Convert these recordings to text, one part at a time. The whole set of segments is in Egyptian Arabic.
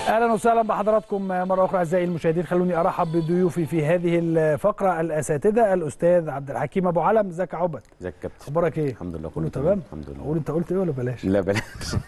اهلا وسهلا بحضراتكم مره اخرى اعزائي المشاهدين خلوني ارحب بضيوفي في هذه الفقره الاساتذه الاستاذ عبد الحكيم ابو علم ازيك يا عبد ازيك يا كابتن اخبارك ايه الحمد لله كله تمام الحمد لله قول انت قلت ايه ولا بلاش لا بلاش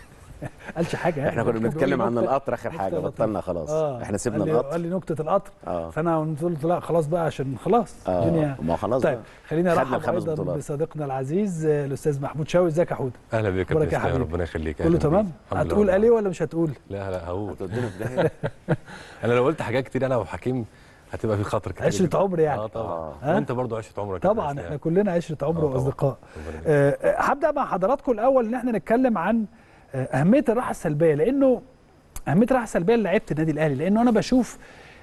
قالش حاجه يعني احنا كنا بيقول بنتكلم عن نكتة- القطر اخر نكتة حاجه لطيفة. بطلنا خلاص آه. احنا سيبنا قال لي- القطر قال لي نكته القطر اه فانا قلت له لا خلاص بقى عشان خلاص اه الدنيا ما خلاص طيب بقى. خليني خدنا ارحب الخمس ايضا بطولات. بصديقنا العزيز آه، الاستاذ محمود شاوي ازيك يا حوده اهلا بيك أخبارك يا يا حبيبي؟ ربنا يخليك كله أهلاً تمام بيك. الحمد لله هتقول والله. اليه ولا مش هتقول لا لا هقول هتودينا في داهيه انا لو قلت حاجات كتير انا وحكيم هتبقى في خطر كتير عشرة عمر يعني. اه طبعا آه. ها؟ وانت برضو عشره عمرك يا طبعا كابتن احنا إسلام. كلنا عشره عمر آه طبعاً. واصدقاء ربنا يخليك. آه، آه، هبدا مع حضراتكم الاول ان احنا نتكلم عن آه، اهميه الراحه السلبيه لانه اهميه الراحه السلبيه لعيبه النادي الاهلي لانه انا بشوف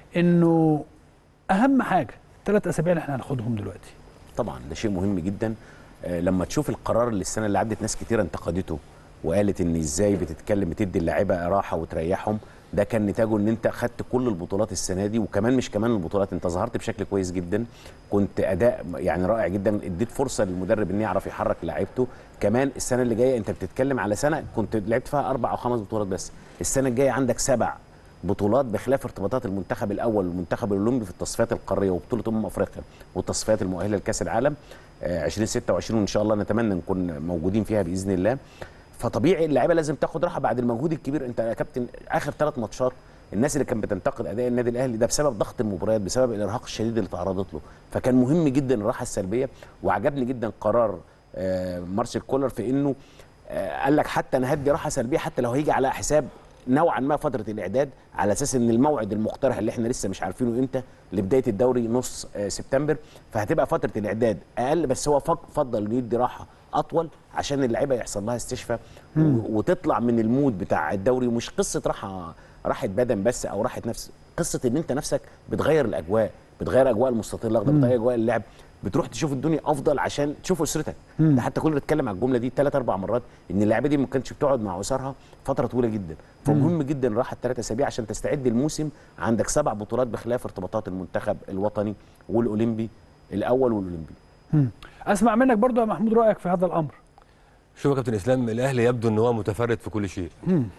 انه اهم حاجه ثلاث اسابيع اللي احنا هناخدهم دلوقتي طبعا ده شيء مهم جدا آه، لما تشوف القرار اللي السنه اللي عدت ناس كتير انتقدته وقالت ان ازاي بتتكلم بتدي اللعيبه راحه وتريحهم ده كان نتاجه ان انت خدت كل البطولات السنه دي وكمان مش كمان البطولات انت ظهرت بشكل كويس جدا كنت اداء يعني رائع جدا اديت فرصه للمدرب ان يعرف يحرك لعيبته كمان السنه اللي جايه انت بتتكلم على سنه كنت لعبت فيها اربع او خمس بطولات بس السنه الجايه عندك سبع بطولات بخلاف ارتباطات المنتخب الاول والمنتخب الاولمبي في التصفيات القاريه وبطوله امم افريقيا والتصفيات المؤهله لكاس العالم آه، 2026 وان شاء الله نتمنى نكون موجودين فيها باذن الله فطبيعي اللعيبه لازم تاخد راحه بعد المجهود الكبير انت يا كابتن اخر ثلاث ماتشات الناس اللي كانت بتنتقد اداء النادي الاهلي ده بسبب ضغط المباريات بسبب الارهاق الشديد اللي تعرضت له فكان مهم جدا الراحه السلبيه وعجبني جدا قرار آه، مارسيل كولر في انه آه، قال لك حتى انا هدي راحه سلبيه حتى لو هيجي على حساب نوعا ما فتره الاعداد على اساس ان الموعد المقترح اللي احنا لسه مش عارفينه امتى لبدايه الدوري نص آه، سبتمبر فهتبقى فتره الاعداد اقل بس هو فك- فضل انه يدي راحه اطول عشان اللعيبه يحصل لها استشفاء و- وتطلع من المود بتاع الدوري ومش قصه راحه راحه بدن بس او راحه نفس قصه ان انت نفسك بتغير الاجواء بتغير اجواء المستطيل الاخضر بتغير اجواء اللعب بتروح تشوف الدنيا افضل عشان تشوف اسرتك ده حتى كلنا اتكلم على الجمله دي ثلاث اربع مرات ان اللعيبه دي ما كانتش بتقعد مع اسرها فتره طويله جدا فمهم جدا راحه ثلاث اسابيع عشان تستعد الموسم عندك سبع بطولات بخلاف ارتباطات المنتخب الوطني والاولمبي الاول والاولمبي مم. اسمع منك برضو يا محمود رايك في هذا الامر شوف يا كابتن اسلام الاهلي يبدو ان هو متفرد في كل شيء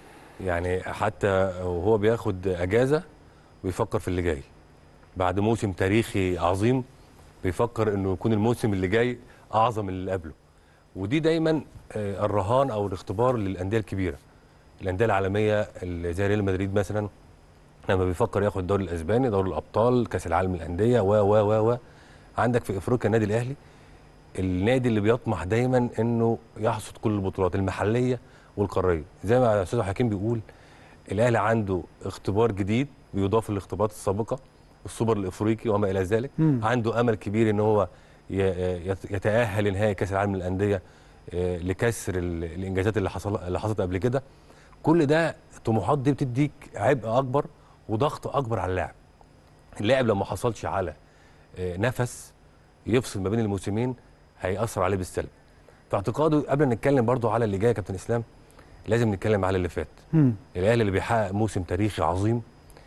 يعني حتى وهو بياخد اجازه بيفكر في اللي جاي بعد موسم تاريخي عظيم بيفكر انه يكون الموسم اللي جاي اعظم من اللي قبله ودي دايما آه، الرهان او الاختبار للانديه الكبيره الانديه العالميه اللي زي ريال مدريد مثلا لما بيفكر ياخد الدوري الاسباني دوري الابطال كاس العالم للانديه و و و و عندك في افريقيا النادي الاهلي النادي اللي بيطمح دايما انه يحصد كل البطولات المحليه والقاريه زي ما الاستاذ حكيم بيقول الاهلي عنده اختبار جديد بيضاف للاختبارات السابقه السوبر الافريقي وما الى ذلك مم. عنده امل كبير ان هو ي- يت- يتاهل لنهائي كاس العالم للانديه آه، لكسر ال- الانجازات اللي حصل اللي حصلت قبل كده كل ده الطموحات دي بتديك عبء اكبر وضغط اكبر على اللاعب اللاعب لما حصلش على آه، نفس يفصل ما بين الموسمين هيأثر عليه بالسلب في اعتقاده قبل ما نتكلم برضو على اللي جاي يا كابتن اسلام لازم نتكلم على اللي فات مم. الاهلي اللي بيحقق موسم تاريخي عظيم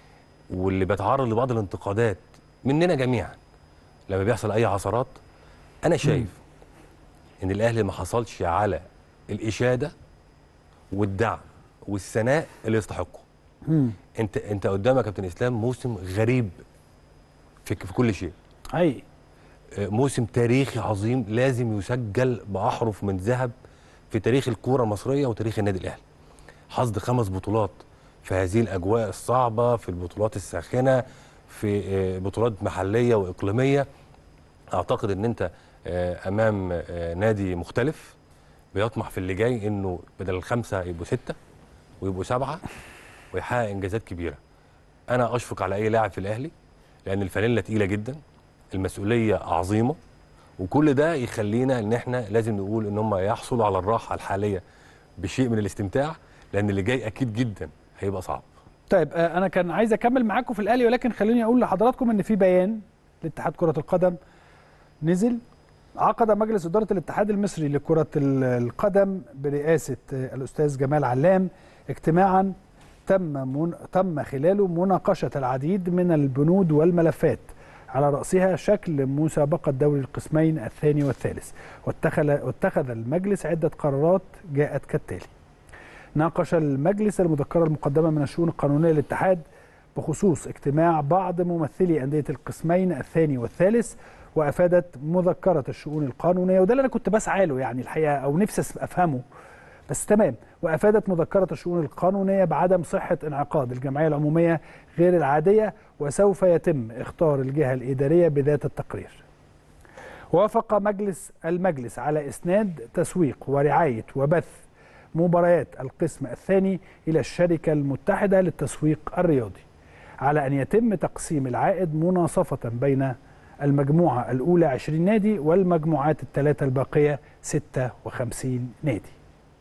واللي بيتعرض لبعض الانتقادات مننا جميعا لما بيحصل اي عثرات انا شايف ان الاهلي ما حصلش على الاشاده والدعم والثناء اللي يستحقه مم. انت انت قدامك يا كابتن اسلام موسم غريب في, في كل شيء حقيقي موسم تاريخي عظيم لازم يسجل بأحرف من ذهب في تاريخ الكورة المصرية وتاريخ النادي الأهلي حصد خمس بطولات في هذه الأجواء الصعبة في البطولات الساخنة في آه، بطولات محلية وإقليمية أعتقد أن أنت آه، أمام آه، نادي مختلف بيطمح في اللي جاي أنه بدل الخمسة يبقوا ستة ويبقوا سبعة ويحقق إنجازات كبيرة أنا أشفق على أي لاعب في الأهلي لأن الفانيلا تقيلة جدا المسؤوليه عظيمه وكل ده يخلينا ان احنا لازم نقول ان هم يحصلوا على الراحه الحاليه بشيء من الاستمتاع لان اللي جاي اكيد جدا هيبقى صعب طيب آه، انا كان عايز اكمل معاكم في الاهلي ولكن خلوني اقول لحضراتكم ان في بيان لاتحاد كره القدم نزل عقد مجلس اداره الاتحاد المصري لكره ال- القدم برئاسه آه، الاستاذ جمال علام اجتماعا تم من تم خلاله مناقشه العديد من البنود والملفات على رأسها شكل مسابقة دوري القسمين الثاني والثالث واتخذ واتخذ المجلس عدة قرارات جاءت كالتالي ناقش المجلس المذكرة المقدمة من الشؤون القانونية للاتحاد بخصوص اجتماع بعض ممثلي أندية القسمين الثاني والثالث وأفادت مذكرة الشؤون القانونية وده اللي أنا كنت بسعى له يعني الحقيقة أو نفسي أفهمه بس تمام وافادت مذكره الشؤون القانونيه بعدم صحه انعقاد الجمعيه العموميه غير العاديه وسوف يتم اختار الجهه الاداريه بذات التقرير. وافق مجلس المجلس على اسناد تسويق ورعايه وبث مباريات القسم الثاني الى الشركه المتحده للتسويق الرياضي على ان يتم تقسيم العائد مناصفه بين المجموعه الاولى 20 نادي والمجموعات الثلاثه الباقيه 56 نادي.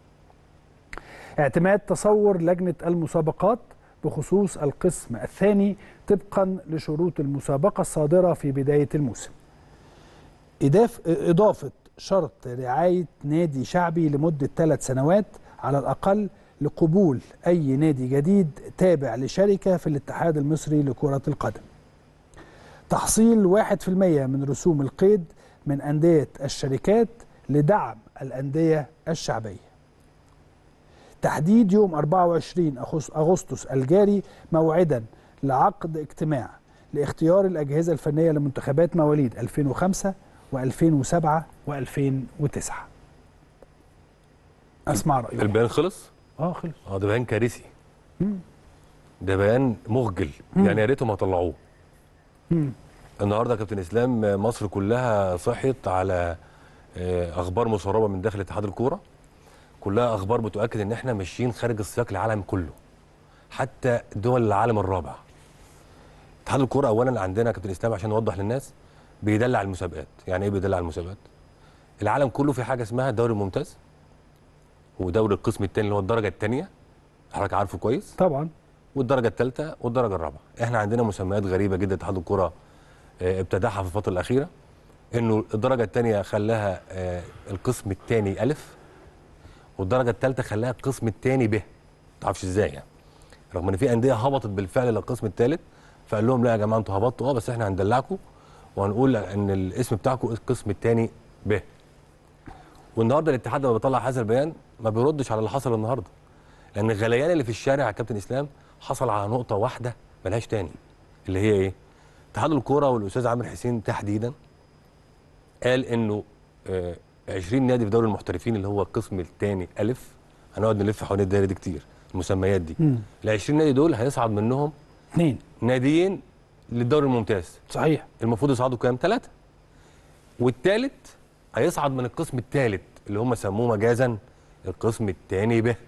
اعتماد تصور لجنة المسابقات بخصوص القسم الثاني طبقا لشروط المسابقة الصادرة في بداية الموسم إضاف إضافة شرط رعاية نادي شعبي لمدة ثلاث سنوات على الأقل لقبول أي نادي جديد تابع لشركة في الاتحاد المصري لكرة القدم تحصيل 1% من رسوم القيد من أندية الشركات لدعم الأندية الشعبية تحديد يوم 24 أغسطس الجاري موعدا لعقد اجتماع لاختيار الأجهزة الفنية لمنتخبات مواليد 2005 و2007 و2009 أسمع رأيك البيان خلص؟ اه خلص اه ده بيان كارثي ده بيان مخجل يعني يا ريتهم ما طلعوه مم. النهارده يا كابتن اسلام مصر كلها صحيت على آه، اخبار مسربه من داخل اتحاد الكوره كلها اخبار بتؤكد ان احنا ماشيين خارج السياق العالم كله حتى دول العالم الرابع اتحاد الكوره اولا عندنا يا كابتن اسلام عشان نوضح للناس بيدلع المسابقات يعني ايه بيدلع المسابقات العالم كله في حاجه اسمها الدوري الممتاز ودوري القسم الثاني اللي هو الدرجه الثانيه حضرتك عارفه كويس طبعا والدرجه الثالثه والدرجه الرابعه احنا عندنا مسميات غريبه جدا اتحاد الكره آه، ابتدعها في الفتره الاخيره انه الدرجه الثانيه خلاها آه، القسم الثاني الف والدرجه الثالثه خلاها القسم الثاني ب ما تعرفش ازاي يعني رغم ان في انديه هبطت بالفعل للقسم الثالث فقال لهم لا يا جماعه انتوا هبطتوا اه بس احنا هندلعكم وهنقول ان الاسم بتاعكم القسم الثاني ب والنهارده الاتحاد لما بيطلع هذا البيان ما بيردش على اللي حصل النهارده لان الغليان اللي في الشارع يا كابتن اسلام حصل على نقطه واحده ملهاش تاني اللي هي ايه اتحاد الكوره والاستاذ عامر حسين تحديدا قال انه آه 20 نادي في دوري المحترفين اللي هو القسم الثاني الف هنقعد نلف حوالين الدايره دي كتير المسميات دي مم. ال 20 نادي دول هيصعد منهم اثنين ناديين للدوري الممتاز صحيح المفروض يصعدوا كام ثلاثه والثالث هيصعد من القسم الثالث اللي هم سموه مجازا القسم الثاني به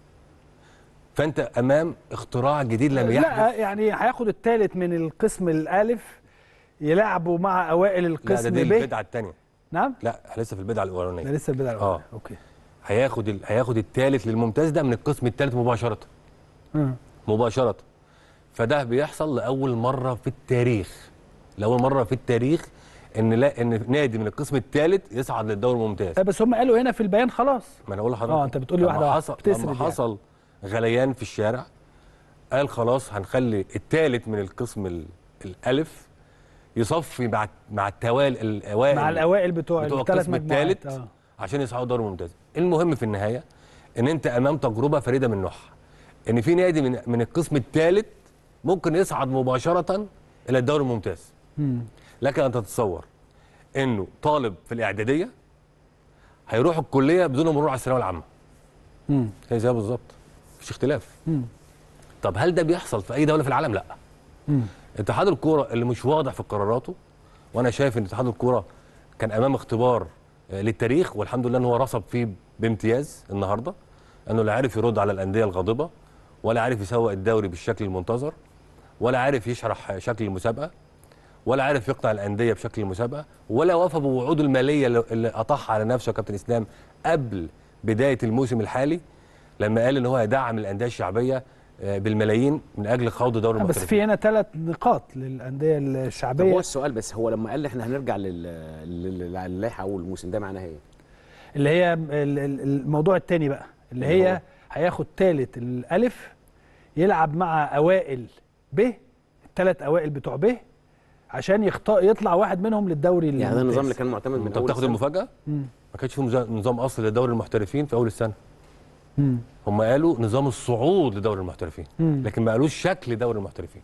فانت امام اختراع جديد لم يحدث لا يعني هياخد الثالث من القسم الالف يلعبوا مع اوائل لا ده القسم دي ب البدعه الثانيه نعم لا إحنا لسه في البدعه ده الاولانيه لسه البدايه الأولى. آه. اوكي هياخد ال... هياخد الثالث للممتاز ده من القسم الثالث مباشره مم. مباشره فده بيحصل لاول مره في التاريخ لاول مره في التاريخ ان لا ان نادي من القسم الثالث يصعد للدوري الممتاز آه، بس هم قالوا هنا في البيان خلاص ما انا اقول لحضرتك اه انت بتقولي لما واحده واحده حصل بتسرد لما يعني. حصل غليان في الشارع قال خلاص هنخلي الثالث من القسم ال- الالف يصفي مع مع التوالي الاوائل مع الاوائل بتوع, بتوع الثلاث القسم مجموعات الثالث آه. عشان يصعدوا دوري ممتاز المهم في النهايه ان انت امام تجربه فريده من نوعها ان في نادي من من القسم الثالث ممكن يصعد مباشره الى الدوري الممتاز مم. لك ان تتصور انه طالب في الاعداديه هيروح الكليه بدون مرور على الثانويه العامه مم. هي زيها بالظبط مفيش اختلاف مم. طب هل ده بيحصل في اي دوله في العالم لا مم. اتحاد الكوره اللي مش واضح في قراراته وانا شايف ان اتحاد الكوره كان امام اختبار آه، للتاريخ والحمد لله ان هو رصب فيه بامتياز النهارده انه لا عارف يرد على الانديه الغاضبه ولا عارف يسوق الدوري بالشكل المنتظر ولا عارف يشرح شكل المسابقه ولا عارف يقنع الانديه بشكل المسابقه ولا وفى بوعوده الماليه اللي- اللي قطعها على نفسه يا كابتن اسلام قبل بدايه الموسم الحالي لما قال ان هو يدعم الانديه الشعبيه آه، بالملايين من اجل خوض دوري آه، بس المحترفين في هنا ثلاث نقاط للانديه طب الشعبيه هو السؤال بس هو لما قال احنا هنرجع لل- لل- للائحه اول الموسم ده معناها ايه؟ اللي هي ال- ال- الموضوع الثاني بقى اللي اللي هي هو؟ هياخد ثالث الالف يلعب مع اوائل ب الثلاث اوائل بتوع ب عشان يختار يطلع واحد منهم للدوري يعني ده الممتاز. النظام اللي كان معتمد من انت اول بتاخد السنة؟ المفاجاه مم. ما كانش في مزا- نظام اصل لدوري المحترفين في اول السنه مم. هم قالوا نظام الصعود لدوري المحترفين مم. لكن ما قالوش شكل دوري المحترفين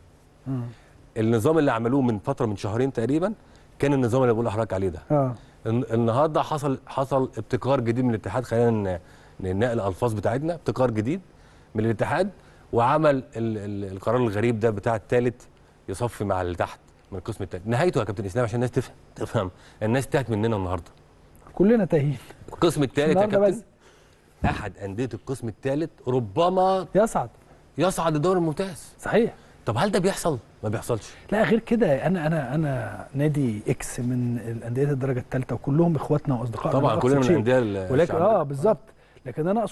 النظام اللي عملوه من فتره من شهرين تقريبا كان النظام اللي بقول لحضرتك عليه ده اه الن- النهارده حصل حصل ابتكار جديد من الاتحاد خلينا ن- ننقل الالفاظ بتاعتنا ابتكار جديد من الاتحاد وعمل ال ال القرار الغريب ده بتاع الثالث يصفي مع اللي تحت من القسم الثالث نهايته يا كابتن اسلام عشان الناس تفهم تفهم الناس تهت مننا النهارده كلنا تاهين القسم الثالث يا النهارده كابتن بس احد انديه القسم الثالث ربما يصعد يصعد للدوري الممتاز صحيح طب هل ده بيحصل ما بيحصلش لا غير كده انا انا انا نادي اكس من الانديه الدرجه الثالثه وكلهم اخواتنا واصدقائنا طبعا لا كلنا أقصد من شيء. الانديه ال- ولكن الشعبية. اه بالظبط لكن انا اقصد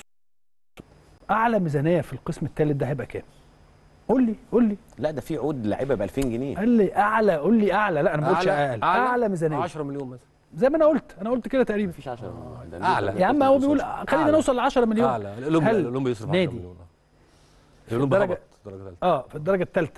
اعلى ميزانيه في القسم الثالث ده هيبقى كام؟ قول لي قول لي لا ده في عقود لعيبه ب 2000 جنيه قال لي اعلى قول لي اعلى لا انا ما قلتش أعلى- اقل اعلى ميزانيه 10 مليون مثلا زي ما انا قلت انا قلت كده تقريبا مفيش 10 ده أعلى. النسبة يا عم هو بيقول بتوصلش. خلينا أعلى. نوصل ل 10 مليون اعلى الاولمبي هل الاولمبي يصرف 10 نادي مليون الاولمبي الدرجة- هبط درجه ثالثه اه في الدرجه الثالثه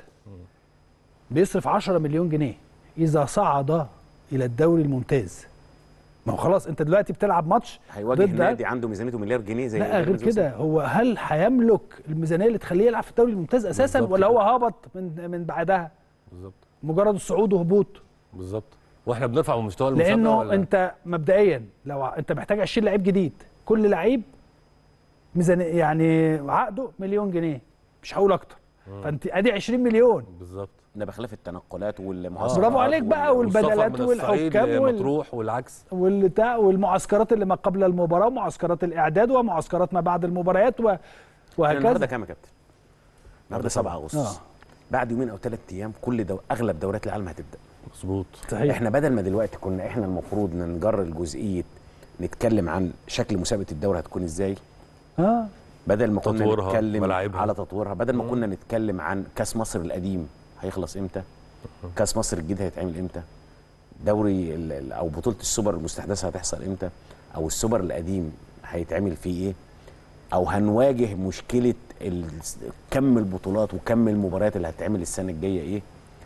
بيصرف 10 مليون جنيه اذا صعد الى الدوري الممتاز ما هو خلاص انت دلوقتي بتلعب ماتش هيواجه ضد نادي عنده ميزانيته مليار جنيه زي لا غير بيراميدز كده هو هل هيملك الميزانيه اللي تخليه يلعب في الدوري الممتاز اساسا بالظبط ولا هو كده. هبط من من بعدها بالظبط مجرد الصعود وهبوط بالظبط واحنا بنرفع من مستوى المسابقه لانه ولا انت مبدئيا لو ع- انت محتاج 20 لعيب جديد كل لعيب ميزانيه يعني عقده مليون جنيه مش هقول اكتر فانت ادي 20 مليون بالظبط ده بخلاف التنقلات آه. والمعسكرات برافو عليك بقى وال- والبدلات والسفر من الصعيد والحكام وال- لمطروح والعكس والبتاع والمعسكرات اللي ما قبل المباراه ومعسكرات الاعداد ومعسكرات ما بعد المباريات و... إحنا النهارده وهكذا كام يا كابتن؟ النهارده 7 اغسطس آه. بعد يومين او ثلاث ايام كل دو... اغلب دوريات العالم هتبدا مظبوط صحيح احنا بدل ما دلوقتي كنا احنا المفروض نجر الجزئيه نتكلم عن شكل مسابقه الدوري هتكون ازاي اه بدل ما كنا تطويرها، نتكلم ملاعبها. على تطويرها بدل ما كنا نتكلم عن كاس مصر القديم هيخلص امتى كاس مصر الجديد هيتعمل امتى دوري ال- ال- او بطوله السوبر المستحدثه هتحصل امتى او السوبر القديم هيتعمل فيه ايه او هنواجه مشكله ال- كم البطولات وكم المباريات اللي هتتعمل السنه الجايه ايه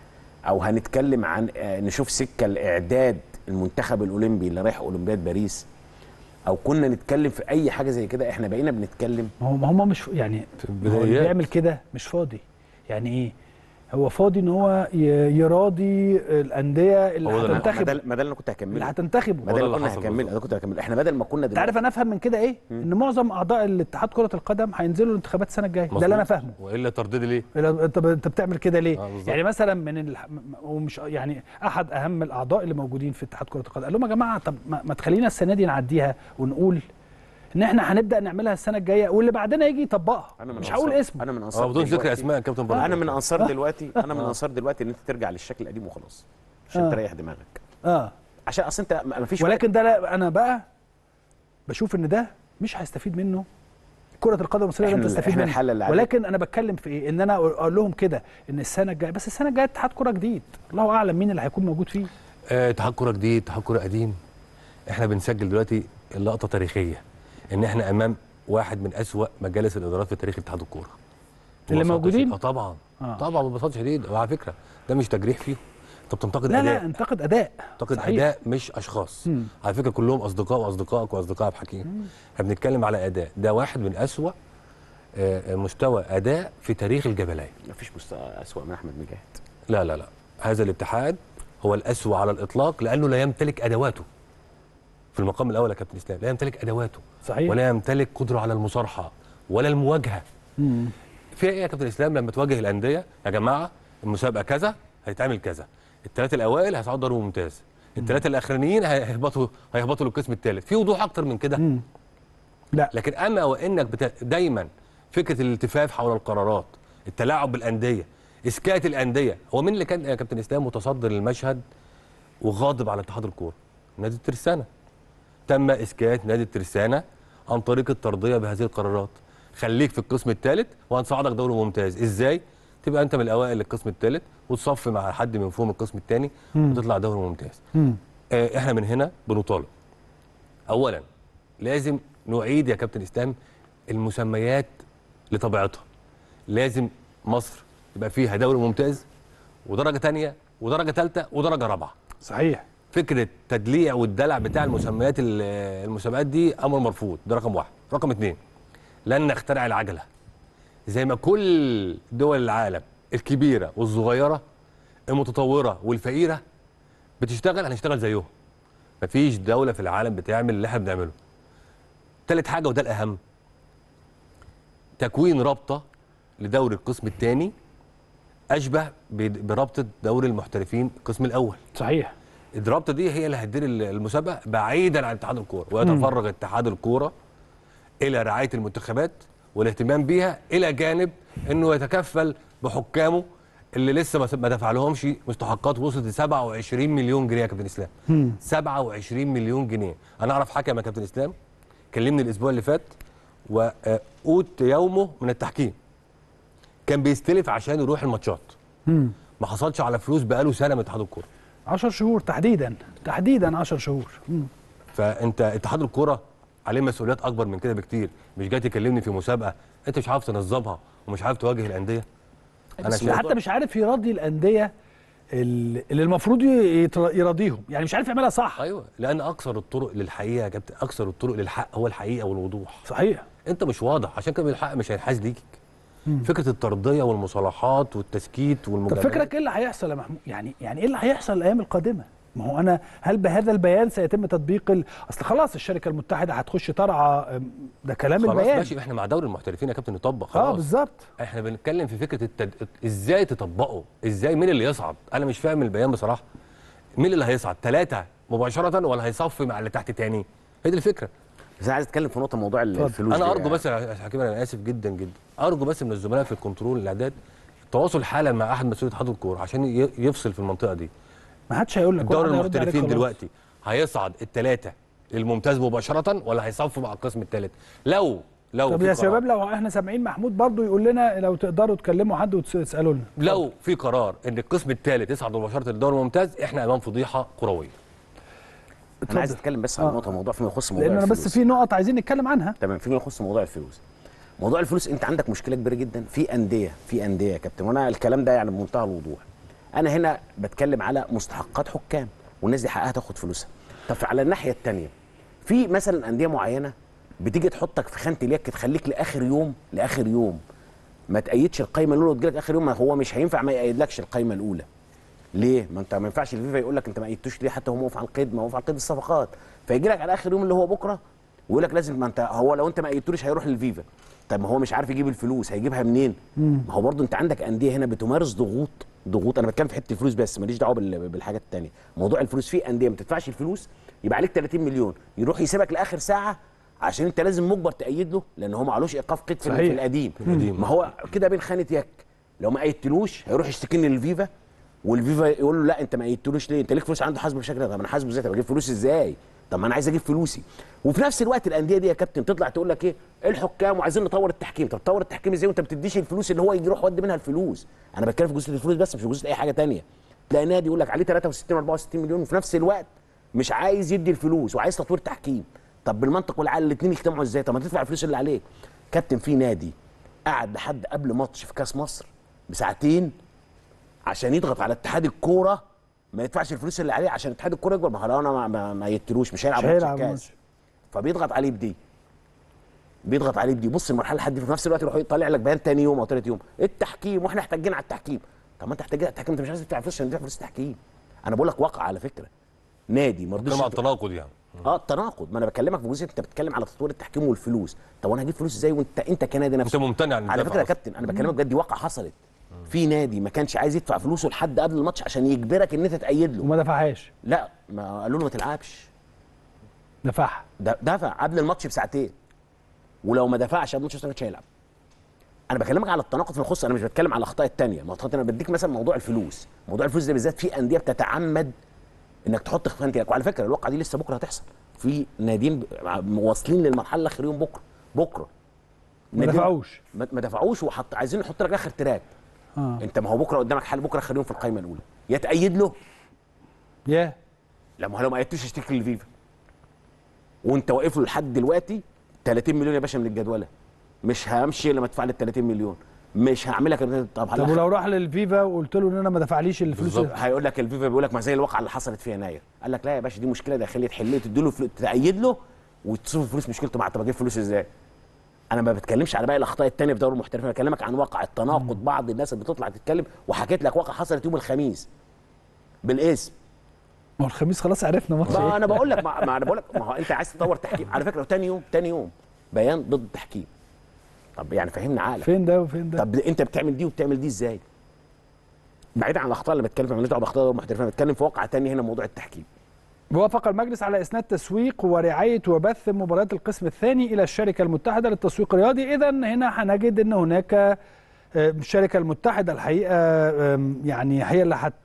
او هنتكلم عن آه، نشوف سكه الاعداد المنتخب الاولمبي اللي رايح اولمبياد باريس او كنا نتكلم في اي حاجه زي كده احنا بقينا بنتكلم ما هو ما هم مش يعني في ما هو اللي البدايات بيعمل كده مش فاضي يعني ايه هو فاضي ان هو ي- يراضي الانديه اللي هو ده اللي- ما هتنتخب ده ما ده اللي انا كنت اللي هكمله هتنتخبه ما هو ده ده اللي اللي كنا حصل هكمله بالظبط. ده كنت هكمله احنا بدل ما كنا انت عارف دلوقتي انا افهم من كده ايه ان معظم اعضاء الاتحاد كره القدم هينزلوا الانتخابات السنه الجايه ده اللي انا مظبوط. فاهمه والا ترددي ليه إلا- انت انت بتعمل كده ليه؟ آه، بالظبط. يعني مثلا من ال... ومش يعني احد اهم الاعضاء اللي موجودين في اتحاد كره القدم قال لهم يا جماعه طب ما, ما تخلينا السنه دي نعديها ونقول ان احنا هنبدا نعملها السنه الجايه واللي بعدنا يجي يطبقها انا من مش أنصار- هقول اسمه انا من انصار اه بدون ذكر دلوقتي- اسماء كابتن برضه انا من انصار دلوقتي انا من انصار دلوقتي ان انت ترجع للشكل القديم وخلاص عشان آه. تريح دماغك اه عشان اصل انت ما فيش ولكن ده لا انا بقى بشوف ان ده مش هيستفيد منه كرة القدم المصرية لن إحنا- تستفيد إحنا منه الحالة اللي عليك. ولكن انا بتكلم في ايه ان انا اقول لهم كده ان السنة الجاية بس السنة الجاية اتحاد كرة جديد الله اعلم مين اللي هيكون موجود فيه آه، اتحاد كوره جديد اتحاد كوره قديم احنا بنسجل دلوقتي اللقطه تاريخيه ان احنا امام واحد من اسوا مجالس الادارات في تاريخ اتحاد الكوره اللي ببساطة موجودين؟ شديدة. اه طبعا آه. آه. طبعا ببساطه شديده وعلى فكره ده مش تجريح فيهم انت بتنتقد لا اداء لا انتقد اداء انتقد صحيح. اداء مش اشخاص مم. على فكره كلهم اصدقاء واصدقائك واصدقاء عبد الحكيم احنا بنتكلم على اداء ده واحد من اسوا آه، مستوى اداء في تاريخ الجبلايه ما فيش مستوى اسوء من احمد مجاهد لا لا لا هذا الاتحاد هو الأسوأ على الإطلاق لأنه لا يمتلك أدواته في المقام الأول يا كابتن إسلام لا يمتلك أدواته صحيح ولا يمتلك قدرة على المصارحة ولا المواجهة مم. في إيه يا كابتن إسلام لما تواجه الأندية يا جماعة المسابقة كذا هيتعمل كذا الثلاثة الأوائل هيصعدوا دوري ممتاز الثلاثة الأخرانيين هيهبطوا هيهبطوا للقسم الثالث في وضوح أكتر من كده مم. لا لكن اما وانك بت... دايما فكره الالتفاف حول القرارات التلاعب بالانديه اسكات الانديه هو مين اللي كان يا كابتن اسلام متصدر المشهد وغاضب على اتحاد الكوره نادي الترسانه تم اسكات نادي الترسانه عن طريق الترضيه بهذه القرارات خليك في القسم الثالث وهنصعدك دوري ممتاز ازاي تبقى انت من الاوائل للقسم الثالث وتصفي مع حد من فوق القسم الثاني مم. وتطلع دوري ممتاز مم. آه، احنا من هنا بنطالب اولا لازم نعيد يا كابتن اسلام المسميات لطبيعتها لازم مصر يبقى فيها دوري ممتاز ودرجه تانية ودرجه ثالثه ودرجه رابعه صحيح فكره التدليع والدلع بتاع المسميات ال- المسابقات دي امر مرفوض ده رقم واحد رقم اثنين لن نخترع العجله زي ما كل دول العالم الكبيره والصغيره المتطوره والفقيره بتشتغل هنشتغل زيهم مفيش دوله في العالم بتعمل اللي احنا بنعمله تالت حاجه وده الاهم تكوين رابطه لدوري القسم الثاني اشبه ب- برابطه دوري المحترفين القسم الاول صحيح الرابطه دي هي اللي هتدير المسابقه بعيدا عن اتحاد الكوره ويتفرغ اتحاد الكوره الى رعايه المنتخبات والاهتمام بيها الى جانب انه يتكفل بحكامه اللي لسه ما- ما دفع لهمش مستحقات وصلت ل 27 مليون جنيه يا كابتن اسلام 27 مليون جنيه انا اعرف حكم يا كابتن اسلام كلمني الاسبوع اللي فات وقوت يومه من التحكيم كان بيستلف عشان يروح الماتشات ما حصلش على فلوس بقاله سنه من اتحاد الكوره 10 شهور تحديدا تحديدا 10 شهور مم. فانت اتحاد الكوره عليه مسؤوليات اكبر من كده بكتير مش جاي تكلمني في مسابقه انت مش عارف تنظمها ومش عارف تواجه الانديه انا بس شايف حتى مش عارف يراضي الانديه ال- اللي المفروض ي- يتر- يراضيهم يعني مش عارف يعملها صح ايوه لان اكثر الطرق للحقيقه يا كابتن اكثر الطرق للحق هو الحقيقه والوضوح صحيح انت مش واضح عشان كده الحق مش هينحاز ليك فكره الترضيه والمصالحات والتسكيت طب والمجاملات فكرك ايه اللي هيحصل يا محمود يعني يعني ايه اللي هيحصل الايام القادمه ما هو انا هل بهذا البيان سيتم تطبيق ال... اصل خلاص الشركه المتحده هتخش ترعى أم، ده كلام خلاص البيان ماشي احنا مع دوري المحترفين يا كابتن نطبق اه خلاص بالظبط احنا بنتكلم في فكره التد... ازاي تطبقه ازاي مين اللي يصعد انا مش فاهم البيان بصراحه مين اللي هيصعد ثلاثه مباشره ولا هيصفي مع اللي تحت تاني هي دي الفكره بس انا عايز اتكلم في نقطه موضوع اتفضل. الفلوس انا دي. ارجو بس يا حكيم انا اسف جدا جدا ارجو بس من الزملاء في الكنترول الاعداد التواصل حالا مع احد مسؤولي اتحاد الكوره عشان ي- يفصل في المنطقه دي ما حدش هيقول لك الدوري ولا هيرد عليك المحترفين خلاص. دلوقتي هيصعد الثلاثه للممتاز مباشره ولا هيصفوا مع القسم الثالث لو لو طب في يا قرار- شباب لو احنا سامعين محمود برضو يقول لنا لو تقدروا تكلموا حد وتسالوا لنا لو في قرار ان القسم الثالث يصعد مباشره للدوري الممتاز احنا امام فضيحه كرويه انا عايز اتفضل. اتكلم بس عن آه. نقطه موضوع فيما يخص موضوع لان انا بس الفلوس. في نقط عايزين نتكلم عنها تمام فيما يخص موضوع الفلوس موضوع الفلوس انت عندك مشكله كبيره جدا في انديه في انديه يا كابتن وانا الكلام ده يعني بمنتهى الوضوح انا هنا بتكلم على مستحقات حكام والناس دي حقها تاخد فلوسها طب على الناحيه الثانيه في مثلا انديه معينه بتيجي تحطك في خانه اليك تخليك لاخر يوم لاخر يوم ما تأيدش القايمه الاولى وتجيلك اخر يوم ما هو مش هينفع ما يأيدلكش القايمه الاولى ليه؟ ما انت ما ينفعش الفيفا يقول لك انت ما ايدتوش ليه حتى هو موقف على القيد ما هو على قيد الصفقات فيجي لك على اخر يوم اللي هو بكره ويقول لك لازم ما انت هو لو انت ما ايدتوش هيروح للفيفا طب ما هو مش عارف يجيب الفلوس هيجيبها منين؟ ما هو برضه انت عندك انديه هنا بتمارس ضغوط ضغوط انا بتكلم في حته الفلوس بس ماليش دعوه بال- بالحاجات الثانيه موضوع الفلوس في انديه ما تدفعش الفلوس يبقى عليك 30 مليون يروح يسيبك لاخر ساعه عشان انت لازم مجبر تأيد له لان هو معلوش ايقاف قيد في, ال- صحيح. في القديم القديم. ما هو كده بين خانه يك لو ما ايدتلوش هيروح يشتكيني للفيفا والفيفا يقول له لا انت ما ايدتلوش ليه انت ليك فلوس عنده حاسبه بالشكل ده طب انا حاسبه ازاي طب اجيب فلوسي ازاي طب ما انا عايز اجيب فلوسي وفي نفس الوقت الانديه دي يا كابتن تطلع تقول لك ايه الحكام وعايزين نطور التحكيم طب تطور التحكيم ازاي وانت ما بتديش الفلوس اللي هو يجي يروح يودي منها الفلوس انا بتكلم في جزء الفلوس بس مش في جزء اي حاجه تانية تلاقي نادي يقول لك عليه 63 64 مليون وفي نفس الوقت مش عايز يدي الفلوس وعايز تطوير تحكيم طب بالمنطق والعقل الاثنين يجتمعوا ازاي طب ما تدفع الفلوس اللي عليك كابتن في نادي قعد لحد قبل ماتش في كاس مصر بساعتين عشان يضغط على اتحاد الكوره ما يدفعش الفلوس اللي عليه عشان اتحاد الكوره يكبر ما هو لو انا ما, ما, ما يتلوش مش هيلعب مش ماتش هيلعب الكاس ماتش. فبيضغط عليه بدي بيضغط عليه بدي بص المرحله لحد في نفس الوقت يروح يطلع لك بيان تاني يوم او ثالث يوم التحكيم واحنا احتاجين على التحكيم طب ما انت احتاجين على التحكيم انت مش عايز تدفع فلوس عشان تدفع فلوس التحكيم انا بقول لك واقع على فكره نادي ما رضيش بتكلم على يدفع- التناقض يعني اه التناقض ما انا بكلمك في جزء انت بتتكلم على تطوير التحكيم والفلوس طب وانا هجيب فلوس ازاي وانت انت كنادي انت نفسه ممتنع عن على الدفع فكره يا أصلاً. كابتن انا بكلمك بجد دي واقعه حصلت في نادي ما كانش عايز يدفع فلوسه لحد قبل الماتش عشان يجبرك ان انت تأيد له وما دفعهاش لا ما قالوا له ما تلعبش دفعها ده دفع قبل الماتش بساعتين ولو ما دفعش قبل الماتش ما كانش هيلعب انا بكلمك على التناقض في الخص انا مش بتكلم على الاخطاء الثانيه ما انا بديك مثلا موضوع الفلوس موضوع الفلوس ده بالذات في انديه بتتعمد انك تحط خانتك وعلى فكره الواقعه دي لسه بكره هتحصل في ناديين ب- واصلين للمرحله الاخيره يوم بكره بكره ما ناديين- دفعوش ما ما دفعوش وحط عايزين نحط لك اخر تراك اه انت ما هو بكره قدامك حل بكره اخر يوم في القائمه الاولى يا تأيد له يا لما هو لو ما أيدتوش اشتكي للفيفا وانت واقف له لحد دلوقتي 30 مليون يا باشا من الجدوله مش همشي لما تدفع لي ال 30 مليون مش هعمل لك طب طب هلا ولو راح للفيفا وقلت له ان انا ما دفعليش الفلوس بالظبط. هيقول لك الفيفا بيقول لك ما زي الواقعه اللي حصلت في يناير قال لك لا يا باشا دي مشكله داخليه تحل له تدي له فلوس تأيد له وتصرف الفلوس مشكلته مع طب اجيب فلوس ازاي؟ انا ما بتكلمش على باقي الاخطاء التانية في دوري المحترفين انا بكلمك عن واقع التناقض بعض الناس اللي بتطلع تتكلم وحكيت لك واقع حصلت يوم الخميس بالاسم ما هو الخميس خلاص عرفنا ماتش ما ايه انا بقول لك ما ما انا بقول لك ما هو انت عايز تطور تحكيم على فكره تاني يوم تاني يوم بيان ضد التحكيم طب يعني فهمنا عقلك فين ده وفين ده طب انت بتعمل دي وبتعمل دي ازاي بعيد عن الاخطاء اللي بتكلم فيها ماليش دعوه باخطاء المحترفين أنا بتكلم في واقع تاني هنا موضوع التحكيم وافق المجلس على اسناد تسويق ورعايه وبث مباريات القسم الثاني الى الشركه المتحده للتسويق الرياضي اذا هنا هنجد ان هناك آه، الشركه المتحده الحقيقه آم، يعني هي اللي هت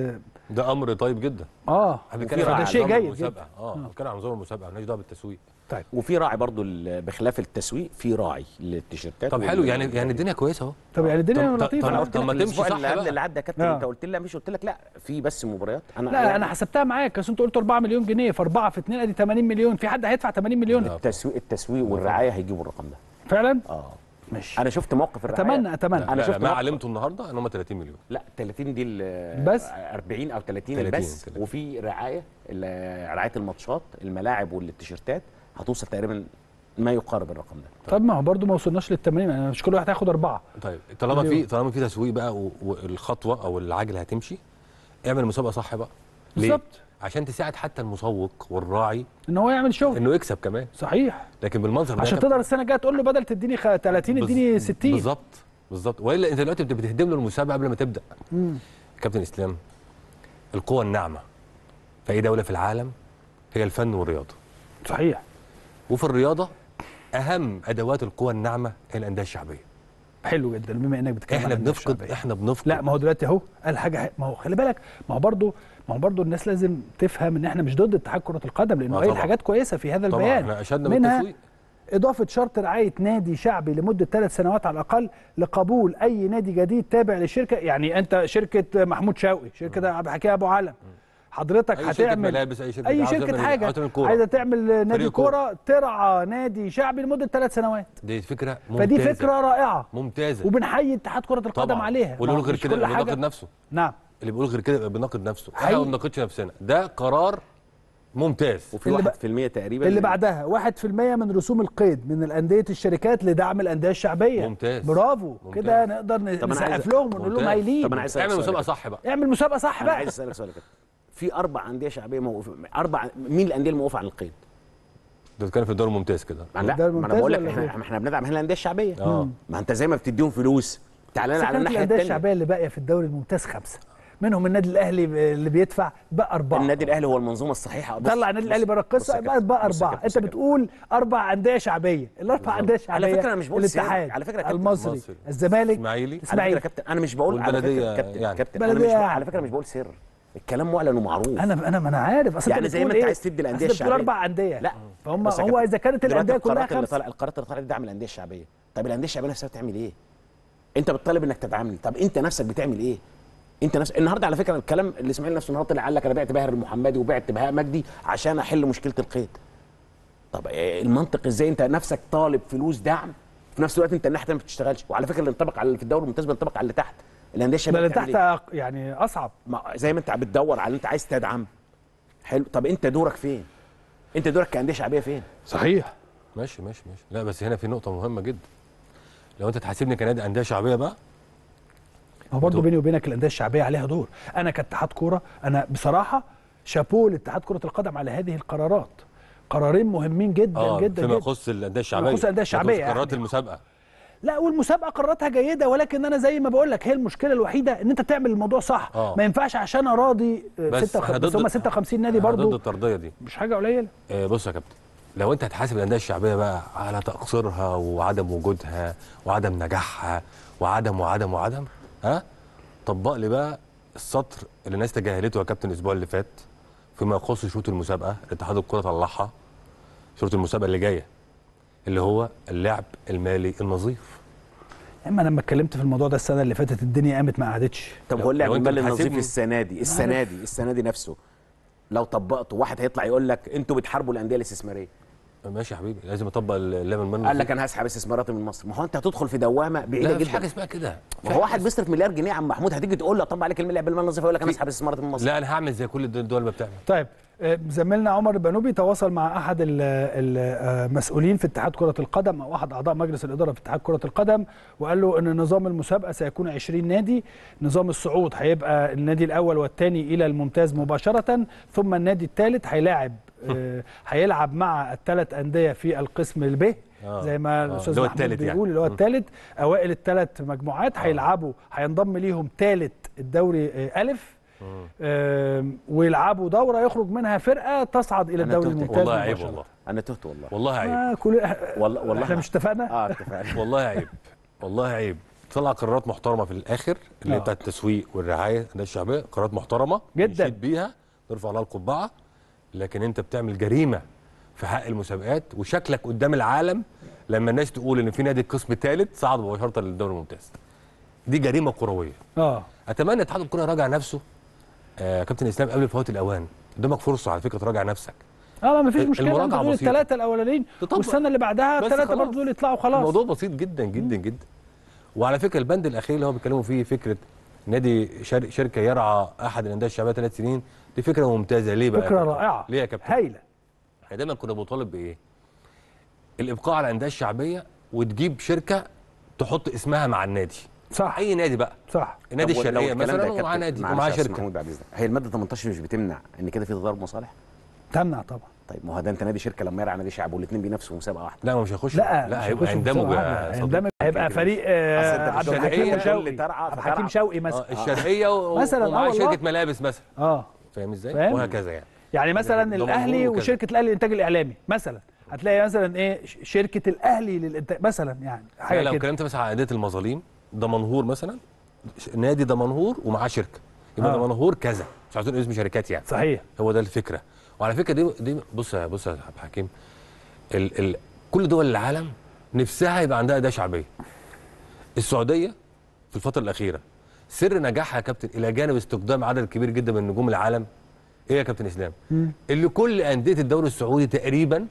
ده امر طيب جدا اه احنا بنتكلم فده عن شيء نظام جيد جدا المسابقه اه بنتكلم عن نظام المسابقه مالناش دعوه بالتسويق طيب وفي راعي برضو ال- بخلاف التسويق في راعي للتيشيرتات طب وال- حلو يعني يعني الدنيا كويسه اهو طب يعني الدنيا طب- طب- لطيفه طب- انا أنا قلت طب لك ما تمشي الاسبوع صح اللي بقى. قبل اللي عدى يا كابتن آه. انت قلت لي لا مش قلت لك لا في بس مباريات انا لا يعني انا حسبتها معاك بس انت قلت 4 مليون جنيه في 4 في 2 ادي 80 مليون في حد هيدفع 80 مليون لا. التسويق التسويق والرعايه هيجيبوا الرقم ده فعلا اه ماشي انا شفت موقف الرعايه اتمنى اتمنى لا أنا لا شفت لا ما موقف- علمته النهارده ان هم 30 مليون لا 30 دي ال- بس؟ 40 او 30 30 البس 30. وفي رعايه ال- رعايه الماتشات الملاعب والتيشيرتات هتوصل تقريبا ما يقارب الرقم ده طب ما هو برضه ما وصلناش لل 80 يعني مش كل واحد هياخد اربعه طيب طالما في مليون. طالما في تسويق بقى و- والخطوه او العجله هتمشي اعمل مسابقه صح بقى ليه؟ بالظبط. عشان تساعد حتى المسوق والراعي ان هو يعمل شغل انه يكسب كمان صحيح لكن بالمنظر ده عشان يا كابتن- تقدر السنه الجايه تقول له بدل تديني خ- 30 بز- اديني 60 بالظبط بالظبط والا انت دلوقتي بت- بتهدم له المسابقه قبل ما تبدا مم. كابتن اسلام القوى الناعمه في اي دوله في العالم هي الفن والرياضه صحيح وفي الرياضه اهم ادوات القوى الناعمه هي الانديه الشعبيه حلو جدا بما انك بتتكلم احنا عن الأندية بنفقد الشعبية. احنا بنفقد لا ما هو دلوقتي اهو قال حاجه ما هو خلي بالك ما هو برضه ما هو برضه الناس لازم تفهم ان احنا مش ضد اتحاد كره القدم لانه آه قايل طبعا. حاجات كويسه في هذا طبعا البيان احنا اشدنا منها بالتسويق إضافة شرط رعاية نادي شعبي لمدة ثلاث سنوات على الأقل لقبول أي نادي جديد تابع للشركة يعني أنت شركة محمود شوقي شركة عبد الحكيم أبو علم حضرتك أي شركة هتعمل ملابس، أي شركة أي عاوزة شركة تعمل- حاجة عاوزة تعمل كورة. عايزة تعمل نادي فريق كورة. كورة ترعى نادي شعبي لمدة ثلاث سنوات دي فكره ممتازه فدي فكرة رائعة ممتازه وبنحيي اتحاد كرة القدم طبعا عليها واللي ما هو يقول غير مش كده كل يبقى حاجة بيناقض نفسه نعم اللي بيقول غير كده يبقى بيناقض نفسه احنا حقيقي. ما بنناقضش نفسنا ده قرار ممتاز وفي اللي 1% تقريبا اللي من- بعدها 1% من رسوم القيد من الأندية الشركات لدعم الأندية الشعبية ممتاز. برافو ممتاز. كده نقدر طب أنا نسقف عايز- لهم ونقول لهم ممتاز. هايلين طب أنا عايز أسألك اعمل سؤال مسابقه يا صح بقى اعمل مسابقة صح انا بقى عايز اسالك سؤال يا كابتن في اربع انديه شعبيه موقف اربع مين الانديه الموقوفه عن القيد؟ ده كان في الدوري الممتاز كده ما لا ده ما انا الممتاز بقول لك ولا احنا فين؟ احنا بندعم هنا الانديه الشعبيه اه ما انت زي ما بتديهم فلوس تعالى لنا على سكنت الناحيه الانديه الثانيه الشعبيه اللي باقيه في الدوري الممتاز خمسه منهم النادي الاهلي اللي بيدفع بقى اربعه النادي الاهلي هو المنظومه الصحيحه بص- طلع النادي الاهلي بره بص القصه يا بقى كابتن، بقى بص يا اربعه كابتن، انت بص يا كابتن. بتقول اربع انديه شعبيه الاربع انديه شعبيه على فكرة أنا مش بقول سير. الاتحاد على فكرة يا كابتن، المصري المصري. الزمالك اسماعيلي على فكره اسماعيلي يا كابتن انا مش بقول على والبلدية فكره كابتن يعني. كابتن انا مش بلدية بقول يعني. على فكره مش بقول سر الكلام معلن ومعروف انا انا ما انا عارف اصل يعني انت زي ما بتقول انت ايه عايز تدي الأندية أصل انت بتقول الشعبية. اربع انديه لا فهم بص يا هو كابتن، اذا كانت دلوقتي الانديه كلها القرارات اللي خمسه طالعه القرارات اللي طالعه دي دعم الانديه الشعبيه طب الانديه الشعبيه نفسها بتعمل ايه انت بتطالب انك تدعمني طب انت نفسك بتعمل ايه انت نفسك النهارده على فكره الكلام اللي اسماعيل نفسه النهارده طلع قال لك انا بعت باهر المحمدي وبعت بهاء مجدي عشان احل مشكله القيد طب إيه المنطق ازاي انت نفسك طالب فلوس دعم في نفس الوقت انت الناحيه التانية ما بتشتغلش وعلى فكره اللي انطبق على في الدوري الممتاز بينطبق على اللي تحت الانديه ده الشعبيه اللي بتعمل تحت إيه؟ أق- يعني اصعب ما زي ما انت بتدور على اللي انت عايز تدعم حلو طب انت دورك فين انت دورك كانديه شعبيه فين صحيح ماشي ماشي ماشي لا بس هنا في نقطه مهمه جدا لو انت تحاسبني كنادي انديه شعبيه بقى هو برضه دور. بيني وبينك الانديه الشعبيه عليها دور انا كاتحاد كوره انا بصراحه شابوه لاتحاد كره القدم على هذه القرارات قرارين مهمين جدا اه جدا فيما جدا يخص الانديه الشعبيه يخص الأندية الشعبية يخص قرارات يعني. المسابقه لا والمسابقه قراراتها جيده ولكن انا زي ما بقول لك هي المشكله الوحيده ان انت تعمل الموضوع صح آه. ما ينفعش عشان اراضي آه، بس ستة احنا بس ضد هم 56 نادي احنا ضد برضه الطرديه دي مش حاجه قليله آه بص يا كابتن لو انت هتحاسب الانديه الشعبيه بقى على تقصيرها وعدم وجودها وعدم نجاحها وعدم وعدم وعدم ها طبق لي بقى السطر اللي الناس تجاهلته يا كابتن الاسبوع اللي فات فيما يخص شروط المسابقه اتحاد الكره طلعها شروط المسابقه اللي جايه اللي هو اللعب المالي النظيف اما انا لما اتكلمت في الموضوع ده السنه اللي فاتت الدنيا قامت ما قعدتش طب لو- هو اللعب لو انت المالي النظيف بتحاسبني- السنه دي السنه دي السنه دي نفسه لو طبقته واحد هيطلع يقول لك انتوا بتحاربوا الانديه الاستثماريه ماشي يا حبيبي لازم اطبق اللام المنوي قال لك انا هسحب استثماراتي من مصر ما هو انت هتدخل في دوامه بعيده لا مفيش حاجه جدا اسمها كده ما هو واحد بيصرف مليار جنيه يا عم محمود هتيجي تقول له طب عليك المليار بالمال النظيف يقول لك انا هسحب استثماراتي من مصر لا انا هعمل زي كل الدول ما بتعمل طيب آه، زميلنا عمر البنوبي تواصل مع احد ال- ال- المسؤولين في اتحاد كره القدم او احد اعضاء مجلس الاداره في اتحاد كره القدم وقال له ان نظام المسابقه سيكون 20 نادي نظام الصعود هيبقى النادي الاول والثاني الى الممتاز مباشره ثم النادي الثالث هيلاعب آه، هيلعب مع الثلاث انديه في القسم الب آه. زي ما آه. الاستاذ اللي هو محمود التالت يعني. بيقول اللي هو الثالث اوائل الثلاث مجموعات هيلعبوا هينضم ليهم ثالث الدوري آه، الف آم، ويلعبوا دوره يخرج منها فرقه تصعد الى أنا الدوري تهت. الممتاز والله عيب مباشرة. والله انا تهت والله والله عيب آه كل والله والله احنا مش اتفقنا اه اتفقنا والله عيب والله عيب طلع قرارات محترمه في الاخر اللي آه. هي بتاعت التسويق والرعايه الانديه الشعبيه قرارات محترمه جداً. نشيد بيها نرفع لها القبعه لكن انت بتعمل جريمه في حق المسابقات وشكلك قدام العالم لما الناس تقول ان في نادي القسم الثالث صعد مباشره للدوري الممتاز دي جريمه كرويه اه اتمنى اتحاد الكره يراجع نفسه آه كابتن اسلام قبل فوات الاوان قدامك فرصه على فكره تراجع نفسك اه ما فيش مشكله انت المراجعة تقول بسيطة. الثلاثه الاولانيين تطبق. والسنه اللي بعدها بس الثلاثه خلاص. برضه دول يطلعوا خلاص الموضوع بسيط جدا جدا جدا وعلى فكره البند الاخير اللي هو بيتكلموا فيه فكره نادي شر... شركه يرعى احد الانديه الشعبيه ثلاث سنين دي فكره ممتازه ليه بقى يا فكره كابتن؟ رائعه ليه يا كابتن هايله احنا دايما كنا بنطالب بايه الابقاء على الانديه الشعبيه وتجيب شركه تحط اسمها مع النادي صح اي نادي بقى صح النادي طب ولو الشرقيه الكلام ده يا مثلا ومعاه كابتن- نادي معلش ومعاه يا أستاذ شركه محمود بعد إذنك. هي الماده 18 مش بتمنع ان كده في تضارب مصالح تمنع طبعا طيب ما هو ده انت نادي شركه لما يرعى نادي شعب والاثنين بينافسوا في مسابقه واحده لا ما مش هيخش لا لا مش هيبقى هيخشوا في هيندمج مسابقة يا واحدة. صديقي. هيندمج هيبقى فريق أصل آه، أنت عبد مش الحكيم هتلاقيه وشوقي اللي ترعى عبد الحكيم فترعى. شوقي آه مثلا الشرقيه و... مثلاً، آه ومعاه والله. شركه ملابس مثلا اه فاهم ازاي فاهم؟ وهكذا يعني يعني مثلا ده الاهلي منظور وكذا. وشركه الاهلي للانتاج الاعلامي مثلا هتلاقي مثلا ايه ش- شركه الاهلي للانتاج مثلا يعني لا حاجه لو كده اتكلمت مثلا عن انديه المظاليم دمنهور مثلا ش- نادي دمنهور ومعاه شركه يبقى آه. دمنهور كذا مش عايزين اسم شركات يعني صحيح هو ده الفكره وعلى فكره دي دي بص يا بص يا عبد الحكيم ال ال كل دول العالم نفسها يبقى عندها اداه شعبيه السعوديه في الفتره الاخيره سر نجاحها يا كابتن الى جانب استخدام عدد كبير جدا من نجوم العالم ايه يا كابتن اسلام اللي كل انديه الدوري السعودي تقريبا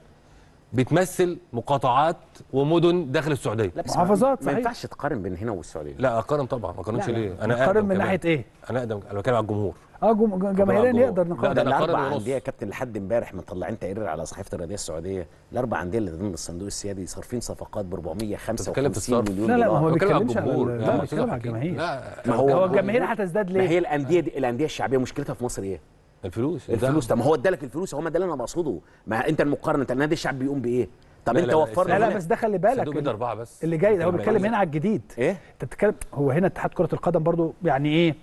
بتمثل مقاطعات ومدن داخل السعوديه لا بس محافظات، ما صحيح. ينفعش تقارن بين هنا والسعوديه لا اقارن طبعا ما اقارنش لا، لا. ليه انا نقارن أقدم من كمان. ناحيه ايه؟ انا اقدم انا بتكلم على الجمهور اه جم- جماهيريا الجمهور. نقدر لا، نقارن ده ده أنا قارن الاربع ونص. انديه يا كابتن لحد امبارح مطلعين تقرير على صحيفه الرياضيه السعوديه الاربع انديه اللي ضمن الصندوق السيادي صارفين صفقات ب بتتكلم في 455 الصرف. مليون لا لا ما دولار هو بتكلم على بيتكلمش على الجمهور ال- لا، لا أستاذ بيتكلم على حكيم. الجماهير لا ما هو- هو الجماهير هتزداد ما هي ليه؟ الانديه دي الانديه الشعبيه مشكلتها في مصر ايه؟ الفلوس الفلوس طب ما هو ادالك الفلوس هو ما ده اللي انا بقصده ما انت المقارنه انت النادي الشعبي بيقوم بايه؟ طب لا، انت لا، لا، وفر لا لا هنا- بس ده خلي بالك صندوق بيد ال- اربعه بس اللي جاي ده هو بتكلم بيتكلم على هنا على الجديد ايه؟ انت بتتكلم هو هنا اتحاد كره القدم برضو يعني ايه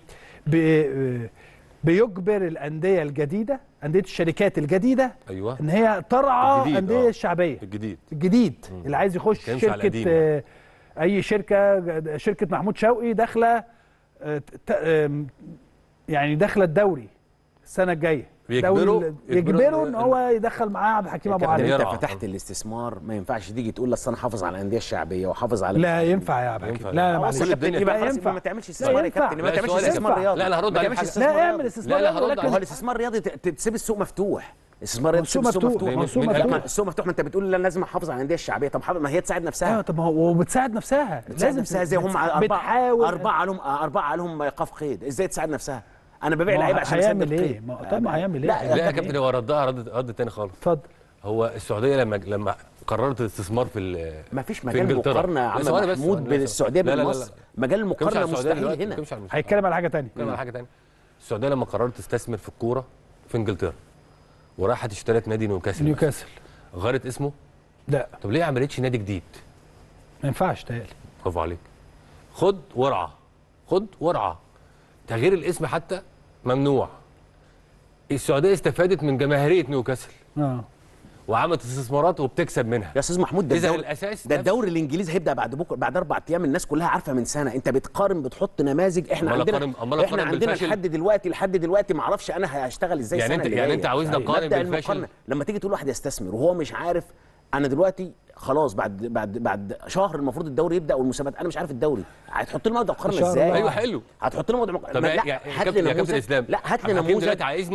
بي بيجبر الانديه الجديده انديه الشركات الجديده ايوه ان هي ترعى الجديد، انديه آه. الشعبيه الجديد الجديد اللي عايز يخش كانش على شركه القديم آه، اي شركه شركه محمود شوقي داخله آه، ت- آم، يعني داخله الدوري السنه الجايه بيجبروا- دوري- يجبروا يجبروا إن- ان هو يدخل معاه عبد الحكيم ابو كابتن علي انت يرعى. فتحت الاستثمار ما ينفعش تيجي تقول لك انا حافظ على الانديه الشعبيه وحافظ على لا ينفع يا عبد ينفع. الحكيم لا لا آه، معلش كل الدنيا يبقى لا خلاص ينفع ما تعملش استثمار يا ينفع. كابتن ما لا، تعملش سؤال استثمار ينفع. رياضي لا، أنا هرد ما عليه تعملش بحاجة. استثمار لا اعمل رياضي. استثمار لا، لا، رياضي، هرد ولكن- عليه. ما هو الاستثمار الرياضي ت- تسيب السوق مفتوح الاستثمار الرياضي السوق تسيب السوق مفتوح، مفتوح ما هو السوق من- من- مفتوح لا، السوق مفتوح ما انت بتقول لا لازم احافظ على الانديه الشعبيه طب حافظ- ما هي تساعد ايوه نفسها طب ما هو وبتساعد نفسها تساعد نفسها زي هم اربعه بتحاول اربعه لهم اربعه لهم ايقاف قيد ازاي تساعد نفسها انا ببيع ما هو لعيبه عشان هيعمل اسدد إيه؟ قيد ما هو- طب ما هيعمل إيه؟ لا لا يا يا كابتن هو ردها رد رد تاني خالص اتفضل هو السعوديه لما لما قررت الاستثمار في ال- ما فيش في مجال إنجلترا. مقارنه يا لا، عم ثواني بس، محمود ثواني بين بس. السعوديه لا، لا، وبين لا، مصر لا. مجال ما بتكلمش على المقارنه السعوديه مستحيل دلوقتي ما هنا بتكلمش على المستقبل. هيتكلم على حاجه ثانيه بتكلم على حاجه ثانيه السعوديه لما قررت تستثمر في الكوره في انجلترا وراحت اشترت نادي نيوكاسل نيوكاسل غيرت اسمه لا طب ليه ما عملتش نادي جديد ما ينفعش تهيألي برافو عليك خد ورعى خد ورعى تغيير الاسم حتى ممنوع السعوديه استفادت من جماهيريه نيوكاسل اه وعملت استثمارات وبتكسب منها يا استاذ محمود ده إذا الدوري الأساس ده نفس- الدوري الانجليزي هيبدا بعد بكره بعد اربع ايام الناس كلها عارفه من سنه انت بتقارن بتحط نماذج احنا أمال عندنا أقارن- أمال احنا أقارن عندنا بالفشل؟ لحد دلوقتي لحد دلوقتي ما اعرفش انا هشتغل ازاي يعني السنه أنت- اللي يعني جاية. أنت عاوزني أيوة. أقارن مبدأ بالفشل؟ المقارنة. لما تيجي تقول واحد يستثمر وهو مش عارف انا دلوقتي خلاص بعد بعد بعد شهر المفروض الدوري يبدا والمسابقات انا مش عارف الدوري هتحط لي موضوع مقارنه شاء الله. ازاي ايوه حلو هتحط لي موضوع مقارنه طب لا يعني هات كابتن لي يا كابتن نموذج اسلام لا هات لي الحكيم نموذج دلوقتي عايزني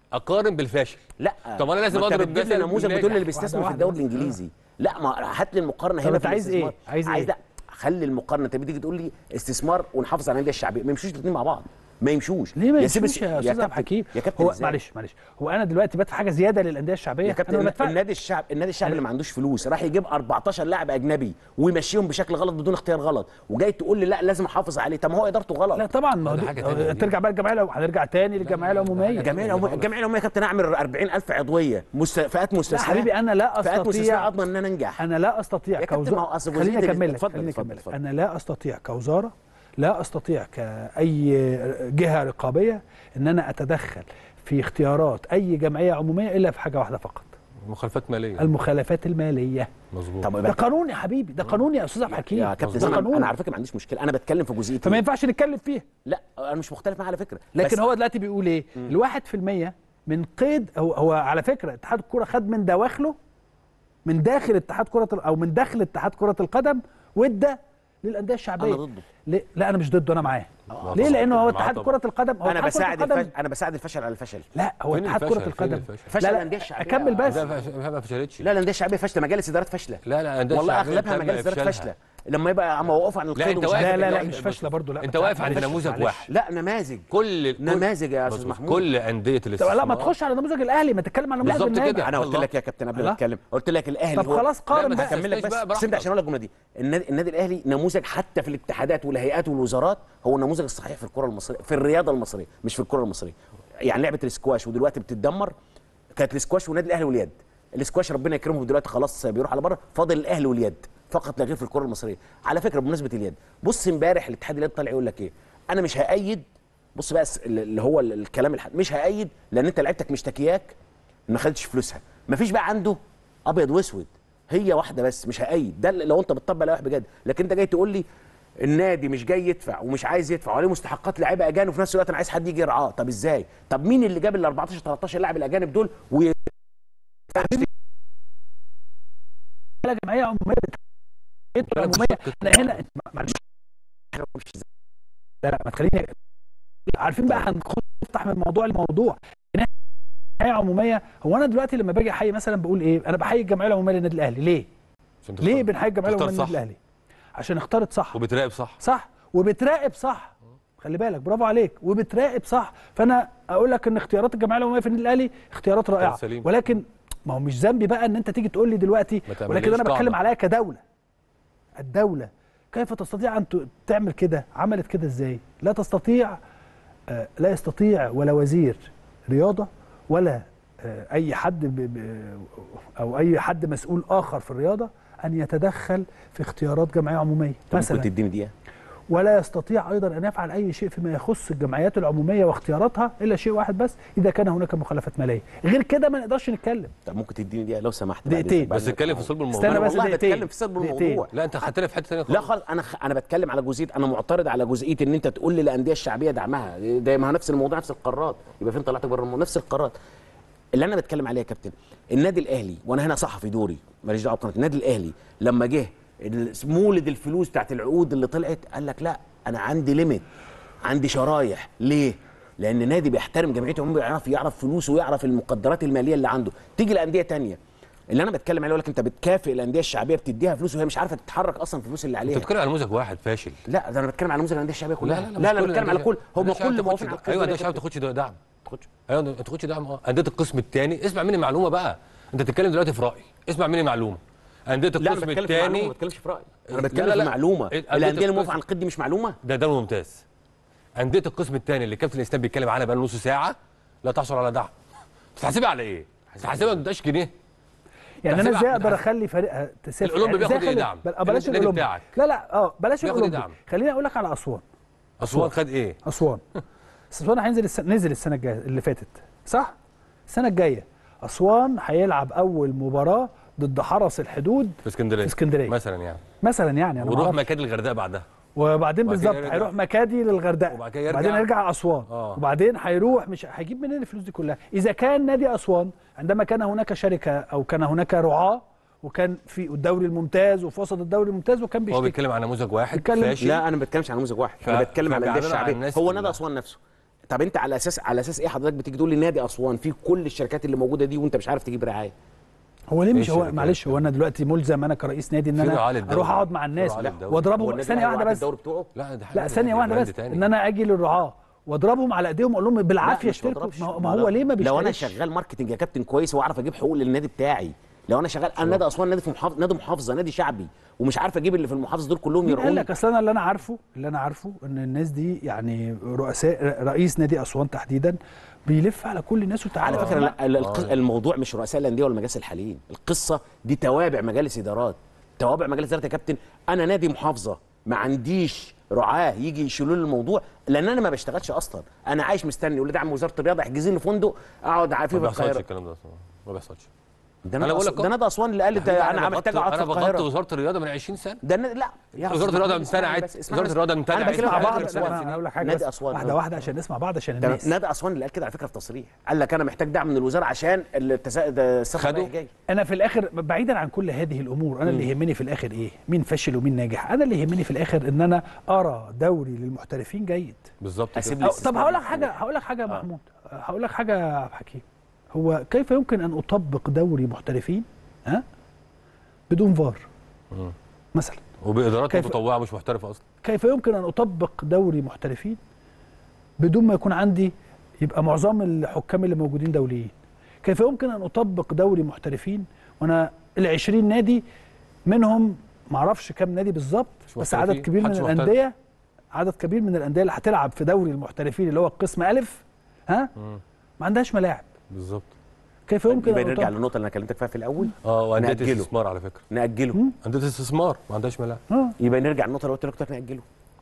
اقارن بالفاشل لا طب أنا لازم ما انت أضرب بتجيب لي مثل نموذج بالناجح. بتقول لي اللي بيستثمر واحدة في الدوري واحدة بس. الانجليزي لا ما هات لي المقارنه طب هنا أنت في عايز إيه؟ الاستثمار. عايز إيه؟ عايز لا خلي المقارنه انت بتيجي تقول لي استثمار ونحافظ على الانديه الشعبيه ما يمشوش الاثنين مع بعض ما يمشوش ليه ما يا سيب يمشيش الس- يا استاذ عبد كابتن- الحكيم يا كابتن هو إزاي؟ معلش معلش هو انا دلوقتي بدفع حاجه زياده للانديه الشعبيه يا كابتن انا ما بدفعش النادي الشعب النادي الشعبي اللي ما عندوش فلوس راح يجيب 14 لاعب اجنبي ويمشيهم بشكل غلط بدون اختيار غلط وجاي تقول لي لا لازم احافظ عليه طب ما هو ادارته غلط لا طبعا ما هو ده دي- حاجة تانية دي. ترجع بقى الجمعيه لو هنرجع تاني للجمعيه العموميه الجمعيه العموميه الجمعيه العموميه يا كابتن اعمل 40000 عضويه مست... فئات لا مستثناه حبيبي انا لا فئات مستثناه استطيع اضمن ان انا انجح انا لا استطيع يا كابتن ما هو كوزاره أصل خليني وزير ال- اكمل لك اتفضل، خليني اتفضل، اكمل لك اتفضل. انا لا استطيع كوزاره لا استطيع كاي جهه رقابيه ان انا اتدخل في اختيارات اي جمعيه عموميه الا في حاجه واحده فقط مخالفات ماليه المخالفات الماليه مظبوط طب ده قانون يا حبيبي ده قانون يا استاذ عبد الحكيم يا كابتن ده زمان قانون انا على فكره ما عنديش مشكله انا بتكلم في جزئيه فما إيه؟ ينفعش نتكلم فيها لا انا مش مختلف معاه على فكره لكن بس هو دلوقتي بيقول ايه الواحد في المية من قيد هو, هو على فكره اتحاد الكره خد من دواخله من داخل اتحاد كره ال- او من داخل اتحاد كره القدم وادى للانديه الشعبيه أنا ضده. ليه؟ لا انا مش ضده انا معاه آه، ليه طبعاً. لانه هو معاه اتحاد طبعاً. كره القدم هو انا اتحاد كرة بساعد القدم الفشل انا بساعد الفشل على الفشل لا هو فين اتحاد الفشل؟ كره فين القدم الفشل؟ فشل لا الأندية لا الشعبية. اكمل بس ده فش- ما فشلتش لا الانديه الشعبيه فاشله مجالس ادارات فاشله لا لا أندية والله الشعبية اغلبها تم مجالس ادارات إفشالها. فاشله لما يبقى عم وقفوا عن القيد أنت ومش واقف لا عارف- لا لا لا، مش بس- فاشله برضو لا انت واقف عند معلش، نموذج معلش. واحد لا نماذج كل كل- نماذج يا أستاذ مظبوط. محمود. كل انديه طب الاستثمار لا ما تخش على نموذج الاهلي ما تتكلم عن نموذج بالظبط النادي كده. انا قلت الله. لك يا كابتن قبل الله. ما اتكلم قلت لك الاهلي طب هو- خلاص قارن لا، ما بقى هكمل لك تستناش بقى بس براحتك. سيبني عشان اقول لك الجمله دي النادي, النادي الاهلي نموذج حتى في الاتحادات والهيئات والوزارات هو النموذج الصحيح في الكره المصريه في الرياضه المصريه مش في الكره المصريه يعني لعبه الاسكواش ودلوقتي بتتدمر كانت الاسكواش والنادي الاهلي واليد الاسكواش ربنا يكرمهم دلوقتي خلاص بيروح على بره فاضل الاهلي واليد فقط لا غير في الكره المصريه على فكره بمناسبه اليد بص امبارح الاتحاد اليد طالع يقول لك ايه انا مش هأيد بص بقى الس- اللي هو الكلام الحد مش هأيد لان انت لعبتك مشتكياك ما خدتش فلوسها مفيش بقى عنده ابيض واسود هي واحده بس مش هأيد ده لو انت بتطبق لوائح بجد لكن انت جاي تقول لي النادي مش جاي يدفع ومش عايز يدفع وعليه مستحقات لعيبه اجانب وفي نفس الوقت انا عايز حد يجي يرعاه طب ازاي طب مين اللي جاب ال 14 13 لاعب الاجانب دول و لا جمعيه عموميه بت- عموميه احنا هنا معلش لا لا ما تخليني عارفين بقى هنفتح من موضوع لموضوع جمعيه عموميه هو انا دلوقتي لما باجي احيي مثلا بقول ايه انا بحيي الجمعيه العموميه للنادي الاهلي ليه عشان تختار. ليه بنحيي الجمعيه تختار العموميه صح. للنادي الاهلي عشان اختارت صح وبتراقب صح صح وبتراقب صح خلي بالك برافو عليك وبتراقب صح فانا اقول لك ان اختيارات الجمعيه العموميه في النادي الاهلي اختيارات رائعه سليم. ولكن ما هو مش ذنبي بقى ان انت تيجي تقول لي دلوقتي ما تعمليش ولكن انا بتكلم قاعدة. عليها كدوله الدوله كيف تستطيع ان ت- تعمل كده عملت كده ازاي لا تستطيع آه، لا يستطيع ولا وزير رياضه ولا آه، اي حد ب ب او اي حد مسؤول اخر في الرياضه ان يتدخل في اختيارات جمعيه عموميه طب مثلا ممكن تديني دقيقه ولا يستطيع ايضا ان يفعل اي شيء فيما يخص الجمعيات العموميه واختياراتها الا شيء واحد بس اذا كان هناك مخالفات ماليه غير كده ما نقدرش نتكلم طب ممكن تديني دقيقه لو سمحت بعد دقيقتين. إذنك، بعد بس إذنك. اتكلم في صلب الموضوع استنى أنا بس والله دقيقتين. بتكلم في صلب دقيقتين. الموضوع لا انت خدتنا في حته ثانيه لا خالص انا خ... انا بتكلم على جزئيه انا معترض على جزئيه ان انت تقول لي الانديه الشعبيه دعمها ده ما هو نفس الموضوع نفس القرارات يبقى فين طلعت بره الموضوع نفس القرارات اللي انا بتكلم عليه يا كابتن النادي الاهلي وانا هنا صحفي دوري ماليش دعوه بقناه النادي الاهلي لما جه ال- مولد الفلوس بتاعت العقود اللي طلعت قال لك لا انا عندي ليميت عندي شرايح ليه؟ لان نادي بيحترم جمعيته عموما يعرف يعرف فلوسه ويعرف المقدرات الماليه اللي عنده تيجي الانديه تانية اللي انا بتكلم عليه يقول لك انت بتكافئ الانديه الشعبيه بتديها فلوس وهي مش عارفه تتحرك اصلا في الفلوس اللي انت عليها بتتكلم على نموذج واحد فاشل لا ده انا بتكلم على نموذج الانديه الشعبيه كلها لا لا لا, لا, مش كل بتكلم على الأندية. كل هم الأندية الشعبية كل ما موافقين تاخدش على ايوه القيد انديه الشعب ده. ما تاخدش دعم تاخدش. ايوه ما تاخدش دعم اه انديه القسم الثاني اسمع مني معلومه بقى انت بتتكلم دلوقتي في راي اسمع مني معلومه انديه لا انا القسم بتكلم في معلومه ما الثاني بتكلمش في راي انا لا، بتكلم لا، في لا. معلومه إيه، أندية الانديه اللي موافقه القسم- على القيد دي مش معلومه ده دوري ممتاز انديه القسم الثاني اللي كابتن الاسلام بيتكلم عنها بقى نص ساعه لا تحصل على دعم تحاسبها على ايه؟ تحاسبها ما تديهاش جنيه يعني انا تحسبها ازاي عبد اقدر الحسن. اخلي فريق تسافر الأولمبي يعني إزاي بياخد إيه أخلي- دعم؟ بل- آه، بلاش النادي الاولمبي بتاعك. لا لا اه بلاش بياخد إيه الاولمبي دعم؟ خليني اقول لك على اسوان اسوان خد ايه؟ اسوان اسوان هينزل الس... نزل السنه الجايه اللي فاتت صح السنه الجايه اسوان هيلعب اول مباراه ضد حرس الحدود في اسكندريه في اسكندريه. مثلا يعني مثلا يعني انا وروح معرفش. مكان الغردقه بعدها وبعدين وبعد كده بالظبط يرجع. هيروح مكادي للغردقه وبعد كده يرجع. وبعدين هيرجع اسوان آه. وبعدين هيروح مش هيجيب منين الفلوس دي كلها اذا كان نادي اسوان عندما كان هناك شركه او كان هناك رعاه وكان في الدوري الممتاز وفي وسط الدوري الممتاز وكان هو بيشتكي بيتكلم عن نموذج واحد بيتكلم- فاشل لا انا ما بتكلمش عن نموذج واحد انا ف- بتكلم على الانديه فبيعرض على الشعبيه الناس هو كلها. نادي اسوان نفسه طب انت على اساس على اساس ايه حضرتك بتيجي تقول لي نادي اسوان فيه كل الشركات اللي موجوده دي وانت مش عارف تجيب رعايه هو ليه مش إيش هو الشركات؟ معلش هو انا دلوقتي ملزم انا كرئيس نادي ان في انا رعاة للدوري. اروح اقعد مع الناس رعاة للدوري. هو واضربهم النادي ثانيه الأهلي واحده وعد بس الدوري بتوعه لا ده لا حاجة- ثانيه ده واحده براند بس تاني. ان انا اجي للرعاه واضربهم على ايديهم اقول لهم بالعافيه لا، مش اشتركوا بضربش. ما هو- ما هو ليه ما لو انا بيشتركش شغال ماركتنج يا كابتن كويس واعرف اجيب حقوق للنادي بتاعي لو انا شغال انا نادي اسوان نادي في محافظه نادي محافظه نادي شعبي ومش عارف اجيب اللي في المحافظه دول كلهم مين قال يرعوني لك اصل انا اللي انا عارفه اللي انا عارفه ان الناس دي يعني رؤساء رئيس نادي اسوان تحديدا بيلف على كل الناس وتعالى على فكره لا ال- الق- الموضوع مش رؤساء الانديه ولا مجالس الحاليين القصه دي توابع مجالس ادارات توابع مجالس ادارات يا كابتن انا نادي محافظه ما عنديش رعاه يجي يشيلوا لي الموضوع لان انا ما بشتغلش اصلا انا عايش مستني يقول لي دعم وزاره الرياضه احجزي لي فندق اقعد فيه ما في بيحصلش القاهره الكلام ده أصلاً. ما بيحصلش ده أنا نادي بقول أس- لك ده أهو. نادي اسوان اللي قال لي حبيبي، ده انا بغطي- محتاج اقعد في انا بغطي القاهره وزاره الرياضه من 20 سنه ده النادي- لا يا وزارة أستاذ الرياضة محمود، اسمعني امتنعت. بس، اسمعني وزارة بس. الرياضة أنا امتنعت. بكلمك مع على بعض فكرة لا، أسوان. انا هقول لك حاجه نادي بس. اسوان واحده واحده عشان نسمع بعض عشان ده الناس نادي اسوان اللي قال كده على فكره في تصريح قال لك انا محتاج دعم من الوزاره عشان التسا... ده السفر خدوا؟ رايح جاي انا في الاخر بعيدا عن كل هذه الامور انا اللي يهمني في الاخر ايه مين فشل ومين ناجح انا اللي يهمني في الاخر ان انا ارى دوري للمحترفين جيد بالظبط أسيب كده لي أو طب هقول لك استثمار حاجه مفتوح. هقول لك حاجه يا محمود هقول لك حاجه يا عبد الحكيم هو كيف يمكن ان اطبق دوري محترفين ها بدون فار مم. مثلا وبادارات كيف- متطوعه مش محترفه اصلا كيف يمكن ان اطبق دوري محترفين بدون ما يكون عندي يبقى معظم الحكام اللي موجودين دوليين كيف يمكن ان اطبق دوري محترفين وانا ال 20 نادي منهم معرفش كام نادي بالظبط مش بس محترفين. عدد كبير من محدش محترف. الانديه عدد كبير من الانديه اللي هتلعب في دوري المحترفين اللي هو القسم الف ها مم. ما عندهاش ملاعب بالظبط كيف يمكن يبقى ان نرجع أطبق للنقطه اللي انا كلمتك فيها في الاول اه وانديه نأجله. استثمار على فكره ناجله انديه استثمار ما عندهاش ملاعب اه يبقى نرجع للنقطه اللي قلت لك قلت لك ناجله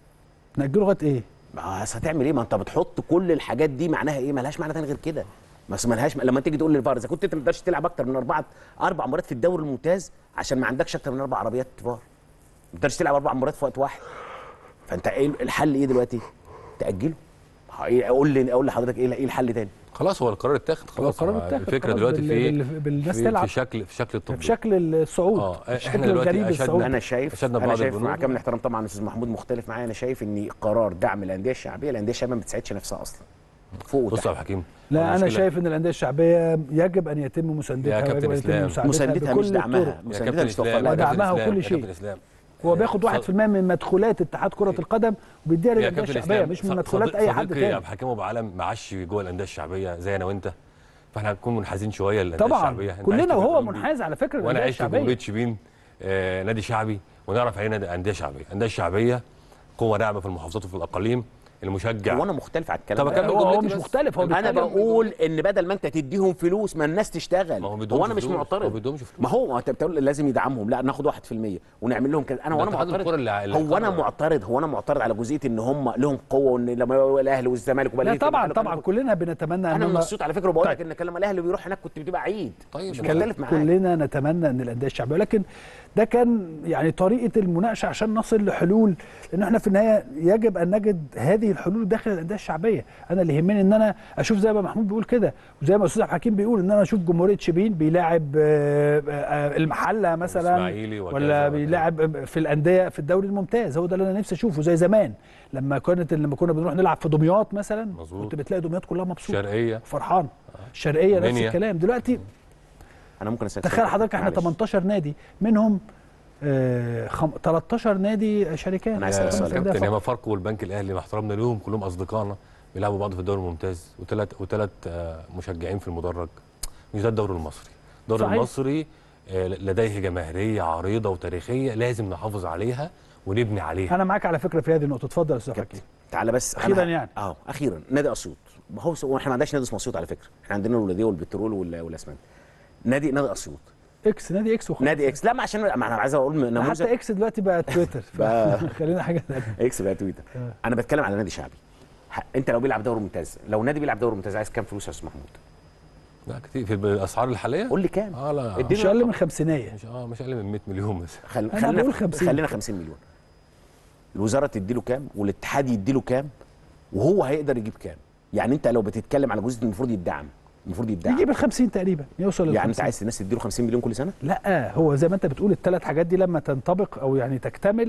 ناجله لغايه ايه ما أصل هتعمل ايه ما انت بتحط كل الحاجات دي معناها ايه ملهاش معنى تاني غير كده بس ملهاش لما تيجي تقول للفار اذا كنت انت ما تقدرش تلعب اكتر من اربعه اربع مرات في الدوري الممتاز عشان ما عندكش اكتر من اربع عربيات فار ما تقدرش تلعب اربع مرات في وقت واحد فانت ايه الحل ايه دلوقتي تاجله إيه- قول لي اقول لحضرتك ايه ايه الحل تاني خلاص هو القرار اتاخد خلاص القرار هو اتاخد الفكره خلاص دلوقتي بال- في بال- بالناس في, تلعب. في شكل في شكل التطبيق في شكل الصعود اه في احنا شكل دلوقتي الغريب أشدنا- الصعود انا شايف أشدنا انا بعض شايف مع البنود. كامل الاحترام طبعا استاذ محمود مختلف معايا انا شايف ان قرار دعم الانديه الشعبيه الانديه الشعبيه ما بتساعدش نفسها اصلا فوق بص يا وتحت عبد الحكيم لا انا المشكلة- شايف ان الانديه الشعبيه يجب ان يتم مساندتها يا كابتن ويجب ان يتم إسلام. مساعدتها مساندتها بكل مش دعمها الطرق. يا مساندتها كابتن مش توفر اسلام لها يا ودعمها كابتن وكل إسلام، يا شيء. كابتن اسلام هو بياخد 1% من مدخولات اتحاد كره القدم وبيديها يا للانديه كابتن الشعبيه اسلام مش من ص- مدخولات صديق- اي حد صديقي يا تاني عبد الحكيم ابو علم معاش جوه الانديه الشعبيه زي انا وانت فاحنا هنكون منحازين شويه للانديه طبعا الشعبيه أنت عشت كلنا في وهو الأولمبي، منحاز على فكره وانا للانديه عشت في جمهوريه الشعبيه شبين آه نادي شعبي ونعرف علينا انديه شعبيه الانديه الشعبيه قوه ناعمه في المحافظات وفي الاقاليم المشجع وانا مختلف على الكلام طب ده. أكمل هو هو جملتي مش بس. مختلف هو انا بيتكلم بقول ان بدل ما انت تديهم فلوس ما الناس تشتغل ما هو هو, بيدوهمش انا مش فلوس. معترض هو بيدوهمش فلوس. ما هو ما انت بتقول لازم يدعمهم لا ناخد 1% ونعمل لهم كده انا ده وانا اتحاد معترض الكرة اللي- اللي هو انا قرر. معترض هو انا معترض على جزئيه ان هم لهم قوه وان لما يبقى الاهلي والزمالك لا وبلديه طبعا المحل طبعا وكل- كلنا بنتمنى انا ان هم مبسوط على فكره وبقول لك طيب. ان لما الاهلي بيروح هناك كنت بتبقى عيد طيب مش كلام- مختلف معاك كلنا نتمنى ان الانديه الشعبيه ولكن ده كان يعني طريقه المناقشه عشان نصل لحلول لان احنا في النهايه يجب ان نجد هذه الحلول داخل الانديه الشعبيه انا اللي يهمني ان انا اشوف زي ما محمود بيقول كده وزي ما استاذ عبد الحكيم بيقول ان انا اشوف جمهوريه شبين بيلاعب آه، آه، المحله مثلا والإسماعيلي وكذا ولا وكذا. بيلاعب في الانديه في الدوري الممتاز هو ده اللي انا نفسي اشوفه زي زمان لما كانت لما كنا بنروح نلعب في دمياط مثلا مظبوط. كنت بتلاقي دمياط كلها مبسوطه شرقيه فرحان الشرقيه نفس منيا. الكلام دلوقتي انا ممكن اسالك تخيل سؤال؟ حضرتك احنا معلش. 18 نادي منهم آه خم... 13 نادي شركات أنا عايز أسألك خمس سؤال. أندية كابتن فقط. ياما فاركو والبنك الاهلي مع احترامنا لهم كلهم اصدقائنا بيلعبوا بعض في الدوري الممتاز وثلاث وثلاث مشجعين في المدرج مش ده الدوري المصري الدوري صحيح. المصري آه، لديه جماهيريه عريضه وتاريخيه لازم نحافظ عليها ونبني عليها انا معاك على فكره في هذه النقطه اتفضل يا استاذ كابتن حكيم تعالى بس أنا- أخيراً يعني. اه اخيرا نادي اسيوط ما هو هو احنا ما عندناش نادي اسمه اسيوط على فكره احنا عندنا الولاديه والبترول وال- والاسمنت نادي نادي اسيوط اكس نادي اكس وخلاص نادي اكس لا ما عشان ما انا عايز اقول نموذج حتى اكس دلوقتي بقى تويتر بقى- خلينا حاجه ثانيه اكس بقى تويتر انا بتكلم على نادي شعبي ح- انت لو بيلعب دوري ممتاز لو نادي بيلعب دوري ممتاز عايز كام فلوس يا استاذ محمود لا كتير في الاسعار الحاليه قول لي كام اه لا اديني مش اقل رقم. من خمسينيه مش اه مش اقل من 100 مليون بس خل... أنا خلينا بقول في- 50. خلينا 50 مليون الوزاره تديله كام والاتحاد يديله كام وهو هيقدر يجيب كام يعني انت لو بتتكلم على جزء المفروض يدعم المفروض يدعم يجيب ال 50 تقريبا يوصل لل يعني انت 50. عايز الناس تديله 50 مليون كل سنه لا هو زي ما انت بتقول الثلاث حاجات دي لما تنطبق او يعني تكتمل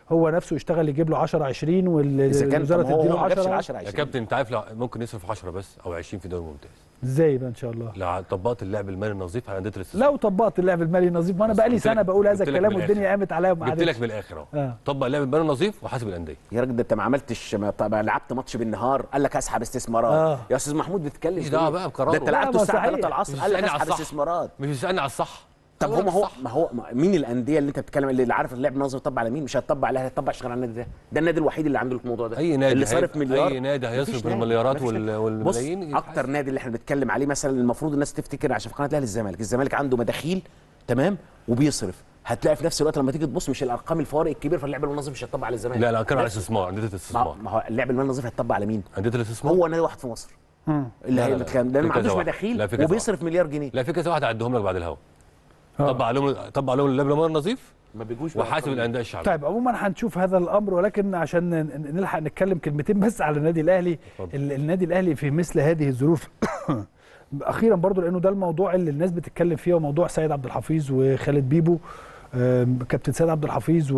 هو نفسه يشتغل يجيب له 10 20 اذا كان والوزاره طب هو تديله ما جابش ال 10 10 يا 20 كابتن انت عارف لو ممكن يصرف 10 بس او 20 في دوري ممتاز ازاي بقى ان شاء الله لو طبقت اللعب المالي النظيف على انديه الاستثمار لو طبقت اللعب المالي النظيف ما انا بس بقى لي قلت سنه لك- بقول هذا قلت لك الكلام من والدنيا الآخر. قامت عليا وما جبت لك عادتش من الاخر اهو آه. طبق اللعب المالي النظيف وحاسب الانديه يا راجل ده انت ما عملتش ما طب لعبت ماتش بالنهار قال لك اسحب استثمارات آه. يا استاذ محمود بتتكلم مش في دعوه إيه؟ بقى بقراره ده انت لا، لعبته ما الساعه صحيح. 3 العصر مش قال لك بتسألني على اسحب الصح. استثمارات مش بتسالني على الصح طب أقول هو لك ما هو الصح. ما هو ما مين الانديه اللي انت بتتكلم اللي عارف اللعب النظري يطبق على مين مش هيطبق عليها هيطبق اشتغل على النادي ده ده النادي الوحيد اللي عنده الموضوع ده اي نادي اللي صارف هيبقى- مليار اي نادي مفيش هيصرف نادي. المليارات مفيش وال- نادي. والملايين بص يتحاسب. اكتر نادي اللي احنا بنتكلم عليه مثلا المفروض الناس تفتكر عشان في قناه الاهلي الزمالك الزمالك عنده مداخيل تمام وبيصرف هتلاقي في نفس الوقت لما تيجي تبص مش الارقام الفوارق الكبيره فاللعب المنظم مش هيطبق على الزمالك لا لا كان على نفس- الاستثمار انديه ما الاستثمار ما هو اللعب المالي النظيف هيطبق على مين؟ انديه الاستثمار هو نادي واحد في مصر مم. اللي لا، هي لا، لا. بتتكلم لان في ما كذا عندوش واحد. مداخيل لا، في كذا وبيصرف مليار جنيه لا في كذا واحد هعدهم لك بعد الهوا آه. طبق عليهم طبق عليهم اللعب المالي النظيف ما بيجوش وحاسب الانديه الشعبيه طيب عموما هنشوف هذا الامر ولكن عشان ن- ن- نلحق نتكلم كلمتين بس على النادي الاهلي اتفضل. ال- النادي الاهلي في مثل هذه الظروف اخيرا برضو لانه ده الموضوع اللي الناس بتتكلم فيه وموضوع سيد عبد الحفيظ وخالد بيبو آم، كابتن سيد عبد الحفيظ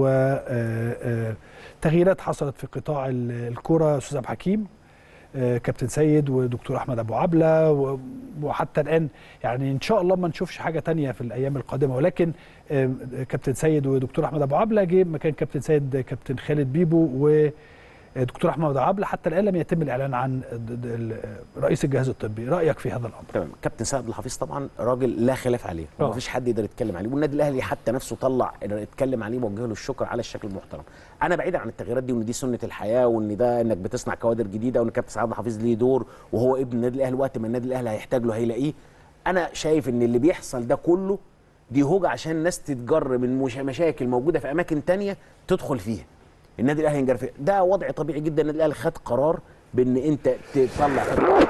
وتغييرات حصلت في قطاع ال- الكره استاذ عبد الحكيم آه، كابتن سيد ودكتور احمد ابو عبله و- وحتى الان يعني ان شاء الله ما نشوفش حاجه تانية في الايام القادمه ولكن آه، كابتن سيد ودكتور احمد ابو عبله جه مكان كابتن سيد كابتن خالد بيبو ودكتور احمد ابو عبله حتى الان لم يتم الاعلان عن د- د- ال- رئيس الجهاز الطبي رايك في هذا الامر تمام كابتن سعد الحفيظ طبعا راجل لا خلاف عليه آه. ومفيش حد يقدر يتكلم عليه والنادي الاهلي حتى نفسه طلع يتكلم عليه ووجه له الشكر على الشكل المحترم انا بعيد عن التغييرات دي وان دي سنه الحياه وان ده انك بتصنع كوادر جديده وان كابتن سعد الحفيظ ليه دور وهو ابن النادي الاهلي وقت ما النادي الاهلي هيحتاج له هيلاقيه انا شايف ان اللي بيحصل ده كله دي هوجة عشان الناس تتجر من مش مشاكل موجوده في اماكن تانية تدخل فيها النادي الاهلي ينجر فيها ده وضع طبيعي جدا النادي الاهلي خد قرار بان انت تطلع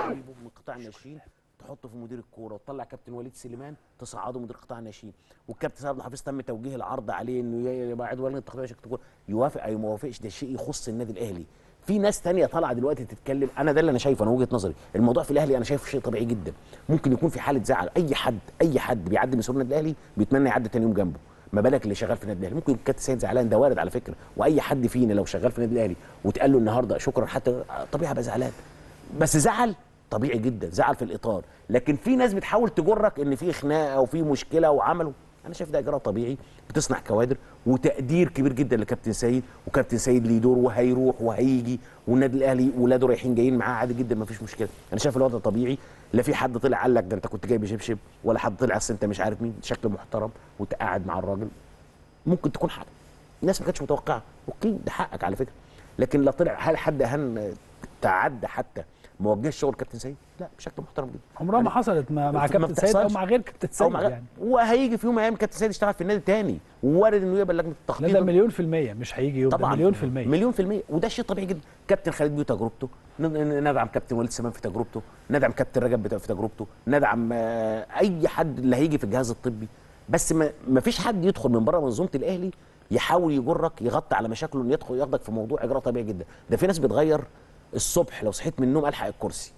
من قطاع الناشئين تحطه في مدير الكوره وتطلع كابتن وليد سليمان تصعده مدير قطاع الناشئين والكابتن سعد الحفيظ تم توجيه العرض عليه انه يبقى عضو لجنه التخطيط شركه الكوره يوافق او ما يوافقش ده شيء يخص النادي الاهلي في ناس تانية طالعه دلوقتي تتكلم انا ده اللي انا شايفه انا وجهه نظري الموضوع في الاهلي انا شايفه شيء طبيعي جدا ممكن يكون في حاله زعل اي حد اي حد بيعدي من سور النادي الاهلي بيتمنى يعدي تاني يوم جنبه ما بالك اللي شغال في النادي الاهلي ممكن كابتن سيد زعلان ده وارد على فكره واي حد فينا لو شغال في النادي الاهلي وتقال له النهارده شكرا حتى طبيعي ابقى زعلان بس زعل طبيعي جدا زعل في الاطار لكن في ناس بتحاول تجرك ان في خناقه او في مشكله وعملوا انا شايف ده اجراء طبيعي بتصنع كوادر وتقدير كبير جدا لكابتن سيد وكابتن سيد ليه دور وهيروح وهيجي والنادي الاهلي ولاده رايحين جايين معاه عادي جدا ما فيش مشكله انا شايف الوضع طبيعي لا في حد طلع قال لك ده انت كنت جايب شبشب ولا حد طلع اصل انت مش عارف مين شكل محترم وتقعد مع الراجل ممكن تكون حق الناس ما كانتش متوقعه اوكي ده حقك على فكره لكن لا طلع هل حد اهان تعدى حتى ما وجهش شغل كابتن سيد لا بشكل محترم جدا عمرها ما حصلت مع, مع ما كابتن سيد او بتحصلش. مع غير كابتن او سيد مع يعني وهيجي في يوم من الايام كابتن سيد يشتغل في النادي تاني ووارد انه يقبل لجنه لا التخطيط ده مليون في المية مش هيجي يوم طبعا ده مليون في المية مليون في المية وده شيء طبيعي جدا كابتن خالد بيو تجربته ن- ن- ندعم كابتن وليد سمان في تجربته ندعم كابتن رجب بتا- في تجربته ندعم آه، اي حد اللي هيجي في الجهاز الطبي بس ما ما فيش حد يدخل من بره منظومه الاهلي يحاول يجرك يغطي على مشاكله انه يدخل ياخدك في موضوع اجراء طبيعي جدا ده في ناس بتغير الصبح لو صحيت من النوم الحق الكرسي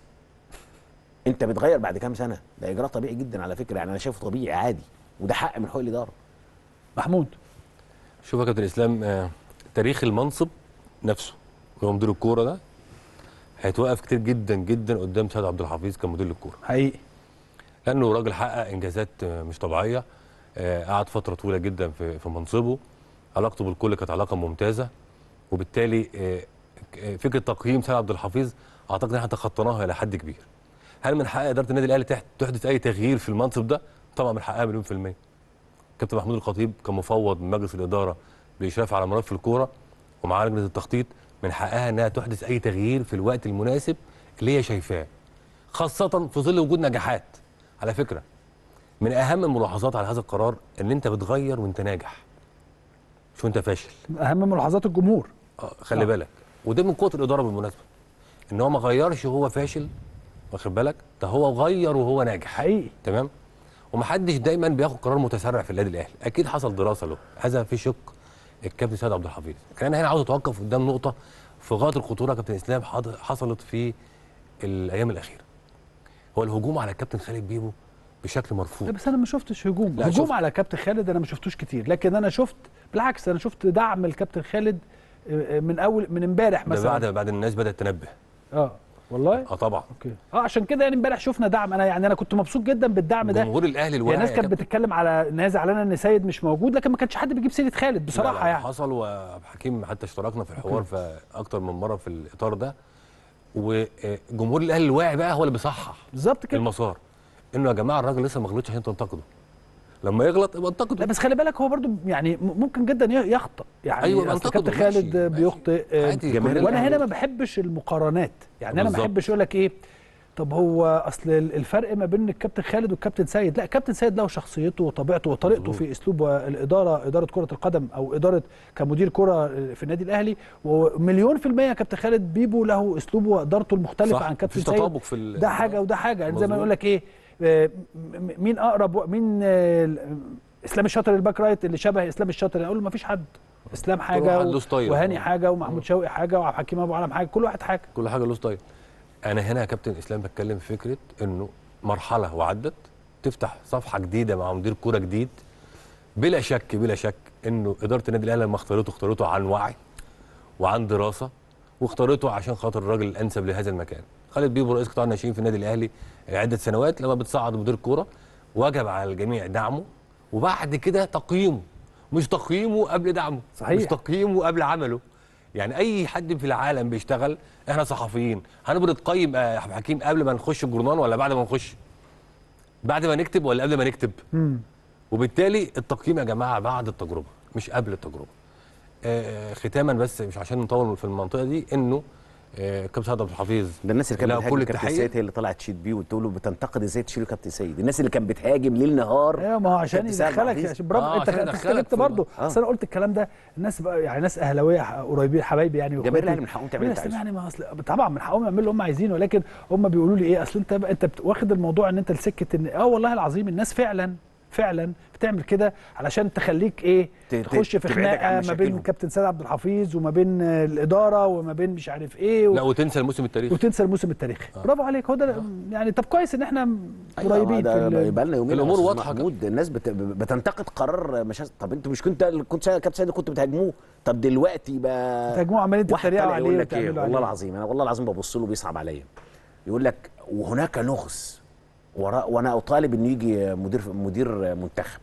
انت بتغير بعد كام سنه ده اجراء طبيعي جدا على فكره يعني انا شايفه طبيعي عادي وده حق من حقوق الاداره محمود شوف يا كابتن اسلام آه، تاريخ المنصب نفسه اللي هو مدير الكوره ده هيتوقف كتير جدا جدا قدام سيد عبد الحفيظ كمدير للكوره حقيقي لانه راجل حقق انجازات آه، مش طبيعيه آه، قعد فتره طويله جدا في في منصبه علاقته بالكل كانت علاقه ممتازه وبالتالي آه، آه، فكره تقييم سيد عبد الحفيظ اعتقد ان احنا تخطيناها الى حد كبير هل من حق اداره النادي الاهلي تحت- تحدث اي تغيير في المنصب ده طبعا من حقها مليون في الميه كابتن محمود الخطيب كمفوض من مجلس الاداره بالاشراف على ملف الكوره ومعاه لجنه التخطيط من حقها انها تحدث اي تغيير في الوقت المناسب اللي هي شايفاه خاصه في ظل وجود نجاحات على فكره من اهم الملاحظات على هذا القرار ان انت بتغير وانت ناجح مش وانت فاشل اهم ملاحظات الجمهور آه، خلي آه. بالك وده من قوه الاداره بالمناسبه ان هو ما غيرش وهو فاشل واخد بالك ده هو غير وهو ناجح حقيقي تمام ومحدش دايما بياخد قرار متسرع في النادي الاهلي اكيد حصل دراسه له هذا في شق الكابتن سيد عبد الحفيظ لكن انا هنا عاوز اتوقف قدام نقطه في غايه الخطوره يا كابتن اسلام حض- حصلت في الايام الاخيره هو الهجوم على الكابتن خالد بيبو بشكل لا مرفوض بس انا ما شفتش هجوم لا، هجوم شفت. على كابتن خالد انا ما شفتوش كتير لكن انا شفت بالعكس انا شفت دعم الكابتن خالد آه، آه، من اول من امبارح ده مثلا بعد بعد الناس بدات تنبه اه والله اه طبعا اوكي اه عشان كده يعني امبارح شفنا دعم انا يعني انا كنت مبسوط جدا بالدعم ده جمهور الاهلي يعني الواعي الناس يا كانت كابتن. بتتكلم على ان هي زعلانه ان سيد مش موجود لكن ما كانش حد بيجيب سيره خالد لا، بصراحه لا، يعني حصل وعبد الحكيم حتى اشتركنا في الحوار في اكتر من مره في الاطار ده وجمهور الاهلي الواعي بقى هو اللي بيصحح بالظبط كده المسار انه يا جماعه الراجل لسه ما غلطش عشان تنتقده لما يغلط يبقى لا انتقده بس خلي بالك هو برضو يعني م- ممكن جدا ي- يخطئ يعني أيوة، أيوة بنتقده، كابتن خالد ماشي، بيخطئ ماشي. آه، عادي، جماهير كل وانا الأهلي. هنا ما بحبش المقارنات يعني انا ما بالظبط. بحبش اقول لك ايه طب هو اصل الفرق ما بين الكابتن خالد والكابتن سيد لا الكابتن سيد له شخصيته وطبيعته وطريقته مظبوط. في اسلوب الاداره اداره كره القدم او اداره كمدير كره في النادي الاهلي ومليون في الميه كابتن خالد بيبو له اسلوبه وادارته المختلفه صح، عن كابتن مفيش سيد تطابق في ال- ده حاجه وده حاجه يعني زي ما مظبوط. يقول لك ايه آه، م- م- مين اقرب و- مين آه، اسلام الشاطر الباك رايت اللي شبه اسلام الشاطر اقول له ما فيش حد اسلام حاجه واحد و- له ستايل. وهاني حاجه ومحمود شوقي حاجه وعبد الحكيم ابو علم حاجه كل واحد حاجه كل حاجه له ستايل انا هنا يا كابتن اسلام بتكلم في فكره انه مرحله وعدت تفتح صفحه جديده مع مدير كوره جديد بلا شك بلا شك انه اداره النادي الاهلي لما اختارته اختارته عن وعي وعن دراسه واختارته عشان خاطر الراجل الانسب لهذا المكان خالد بيبو رئيس قطاع الناشئين في النادي الاهلي عده سنوات لما بتصعد مدير كوره وجب على الجميع دعمه وبعد كده تقييمه مش تقييمه قبل دعمه صحيح. مش تقييمه قبل عمله يعني اي حد في العالم بيشتغل احنا صحفيين هنبرد قيم آه، يا حكيم قبل ما نخش الجورنال ولا بعد ما نخش بعد ما نكتب ولا قبل ما نكتب وبالتالي التقييم يا جماعه بعد التجربه مش قبل التجربه آه، ختاما بس مش عشان نطول في المنطقه دي انه آه، كابتن سعد عبد الحفيظ ده الناس اللي كانت لا، بتهاجم كل كابتن التحية. سيد هي اللي طلعت تشيد بيه وتقول له بتنتقد ازاي تشيله كابتن سيد الناس اللي كانت بتهاجم ليل نهار ايوه ما هو عشان كابتن سيد يدخلك عزيز. عشان برافو آه، انت عشان انت يدخلك اتكلمت في برضه آه. اصل انا قلت الكلام ده الناس بقى يعني ناس اهلاويه قريبين حبايبي يعني جماهير وإخواتي. الأهلي من حقهم تعمل اللي بس أنت يعني ما اصل طبعا من حقهم يعملوا اللي هم عايزينه ولكن هم بيقولوا لي ايه اصل انت بقى انت بت- واخد الموضوع ان انت لسكه ان اه والله العظيم الناس فعلا فعلا بتعمل كده علشان تخليك ايه ت- ت- تخش في تبعدك عن خناقه ما بين مشاكلهم. كابتن سيد عبد الحفيظ وما بين آه، الاداره وما بين مش عارف ايه و... لا وتنسى الموسم التاريخي وتنسى الموسم التاريخي برافو عليك هو ده يعني طب كويس ان احنا أيوة، قريبين ده في ال- يبقى لنا يومين الأمور يا أستاذ واضحة محمود الناس بت... بتنتقد قرار مش طب انتوا مش كنت كنت كابتن سيد كنتوا بتهاجموه طب دلوقتي بقى بتهاجموه عمالين واحد تتريقوا طالع عليه يقول لك ايه وتعملوا والله عليه. العظيم انا والله العظيم ببص له بيصعب عليا يقول لك وهناك لغز وراء وانا اطالب انه يجي مدير مدير منتخب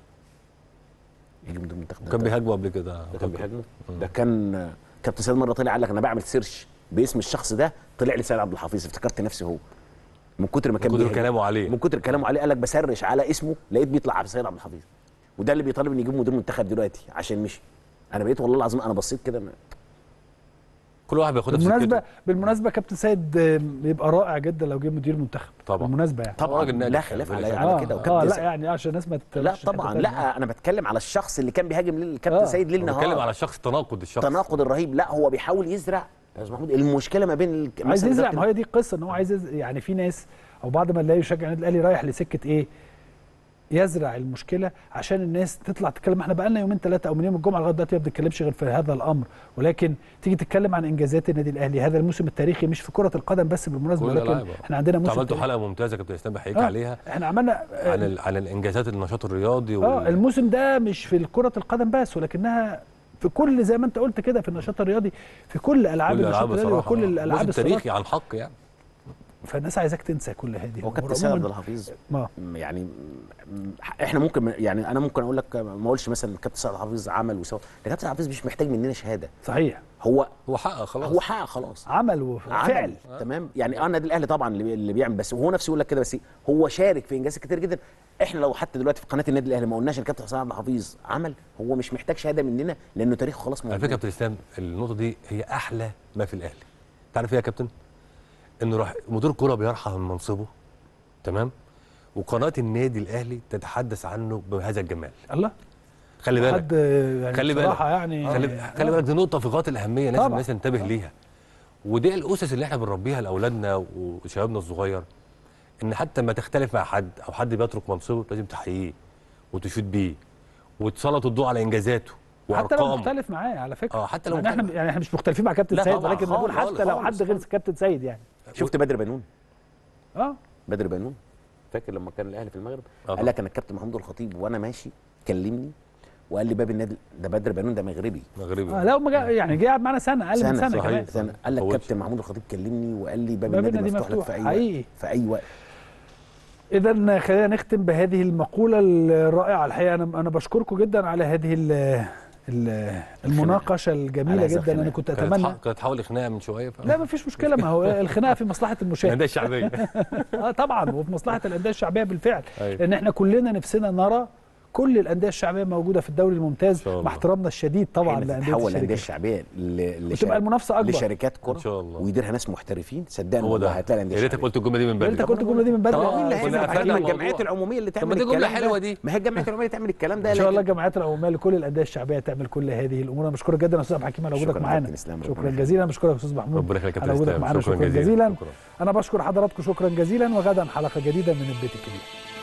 يجي مدير منتخب كان بيهاجمه قبل كده ده كان بيهاجمه ده كان كابتن سيد مره طلع قال لك انا بعمل سيرش باسم الشخص ده طلع لي سيد عبد الحفيظ افتكرت نفسي هو من كتر ما كان كتر بيهاجم. كلامه عليه من كتر كلامه عليه قال لك بسرش على اسمه لقيت بيطلع عبد السيد عبد الحفيظ وده اللي بيطالب ان يجيب مدير منتخب دلوقتي عشان مشي انا بقيت والله العظيم انا بصيت كده ما- كل واحد بياخدها في بالمناسبه سكته بالمناسبه كابتن سيد آه، بيبقى رائع جدا لو جه مدير منتخب طبعا. بالمناسبه يعني طبعا راجل ناجح لا خلاف بلا على, شك. على كده اه, آه وكابتن لا سيد- يعني عشان الناس ما لا تتكلمش في حتة طبعا تانية. لا انا بتكلم على الشخص اللي كان بيهاجم للكابتن آه. سيد ليل أنا بتكلم نهار على الشخص تناقض الشخص التناقض الرهيب لا هو بيحاول يزرع يا استاذ محمود المشكله ما بين ال- عايز مثلاً يزرع كابتن- ما هي دي القصه ان هو عايز يز... يعني في ناس او بعد ما نلاقي يشجع النادي الاهلي رايح لسكه ايه يزرع المشكله عشان الناس تطلع تتكلم احنا بقى لنا يومين ثلاثه او من يوم الجمعه لغايه دلوقتي ما بنتكلمش غير في هذا الامر ولكن تيجي تتكلم عن انجازات النادي الاهلي هذا الموسم التاريخي مش في كره القدم بس بالمناسبه كل ولكن الألعاب. احنا عندنا انتوا موسم عملتوا تاريخي. حلقه ممتازه كابتن اسلام بحييك آه. عليها احنا عملنا آه، عن ال... عن الانجازات النشاط الرياضي اه وال... الموسم ده مش في كره القدم بس ولكنها في كل زي ما انت قلت كده في النشاط الرياضي في كل العاب كل النشاط الالعاب الرياضي بصراحه وكل آه. الالعاب موسم الصالات تاريخي عن حق يعني فالناس عايزاك تنسى كل هذه هو الأمور. كابتن سيد عبد عموماً- الحفيظ ما م- يعني م- احنا ممكن يعني انا ممكن اقول لك ما اقولش مثلا كابتن سيد عبد الحفيظ عمل وسوى ده كابتن عبد الحفيظ مش محتاج مننا شهاده صحيح هو هو حقق خلاص هو حقق خلاص عمل وفعل عمل تمام يعني اه النادي الاهلي طبعا اللي بي- اللي بيعمل بس وهو نفسه يقول لك كده بس هو شارك في انجازات كتير جدا احنا لو حتى دلوقتي في قناه النادي الاهلي ما قلناش الكابتن حسام عبد الحفيظ عمل هو مش محتاج شهاده مننا لانه تاريخه خلاص على موجود فكره كابتن اسلام النقطه دي هي احلى ما في الاهلي تعرف ايه يا كابتن انه راح مدير كوره بيرحل من منصبه تمام وقناه النادي الاهلي تتحدث عنه بهذا الجمال الله خلي بالك حد يعني خلي بالك. بصراحة يعني خلي, خلي بالك دي نقطه في غايه الاهميه لازم طبعا. الناس تنتبه ليها ودي الاسس اللي احنا بنربيها لاولادنا وشبابنا الصغير ان حتى ما تختلف مع حد او حد بيترك منصبه لازم تحييه وتشيد بيه وتسلط الضوء على انجازاته حتى لو وارقامه مختلف معاه على فكره اه حتى لو يعني احنا مختلف. يعني احنا مش مختلفين مع كابتن لا سيد طبعا ولكن بنقول خالص، حتى لو خالص، حد غير كابتن سيد يعني شفت بدر بنون اه بدر بنون فاكر لما كان الاهلي في المغرب آه قال طبعا. لك انا الكابتن محمود الخطيب وانا ماشي كلمني وقال لي باب النادي ده بدر بنون ده مغربي مغربي آه لا هم جا يعني جه قعد معانا سنه اقل من سنه صحيح. كمان سنه قال لك فوتش. كابتن محمود الخطيب كلمني وقال لي باب, باب النادي, النادي مفتوح, لك مفتوح. في اي حقيقي. وقت في اي وقت اذا خلينا نختم بهذه المقوله الرائعه الحقيقه انا انا بشكركم جدا على هذه ال- ال- المناقشه الجميله على هذا جدا انا الخناق. كنت كانت اتمنى ح- كانت حاول خناقه من شويه ف... لا ما فيش مشكله ما هو الخناقه في مصلحه المشاهد الانديه الشعبيه اه طبعا وفي مصلحه الانديه الشعبيه بالفعل أيوة. لان احنا كلنا نفسنا نرى كل الانديه الشعبيه موجوده في الدوري الممتاز إن شاء الله. مع احترامنا الشديد طبعا حين لانديه تتحول الانديه الشركات الشعبيه ل- وتبقى لشركات- المنافسه اكبر لشركات كره ان شاء الله ويديرها ناس محترفين صدقني هو والله ده هتلاقي يا الانديه ريتك الشعبية. قلت الجمله دي من يا بدري ريتك قلت الجمله دي من بدري طب آه، مين اللي كنا هيعمل قفلنا الكلام ده؟ الموضوع. الجمعيات العموميه اللي طب ما تعمل دي جمله الكلام حلوه ده دي ما هي الجمعيات العموميه تعمل الكلام ده ان شاء الله لكن- الجمعيات العموميه لكل الانديه الشعبيه تعمل كل هذه الامور انا بشكرك جدا يا استاذ عبد الحكيم على وجودك شكراً معانا كابتن إسلام، ربنا شكرا يخليك. جزيلا بشكرك يا استاذ محمود ربنا يخليك يا على كابتن وجودك اسلام معانا شكرا شكرا جزيلا شكرا انا بشكر حضراتكم شكرا جزيلا وغدا حلقه جديده من البيت الكبير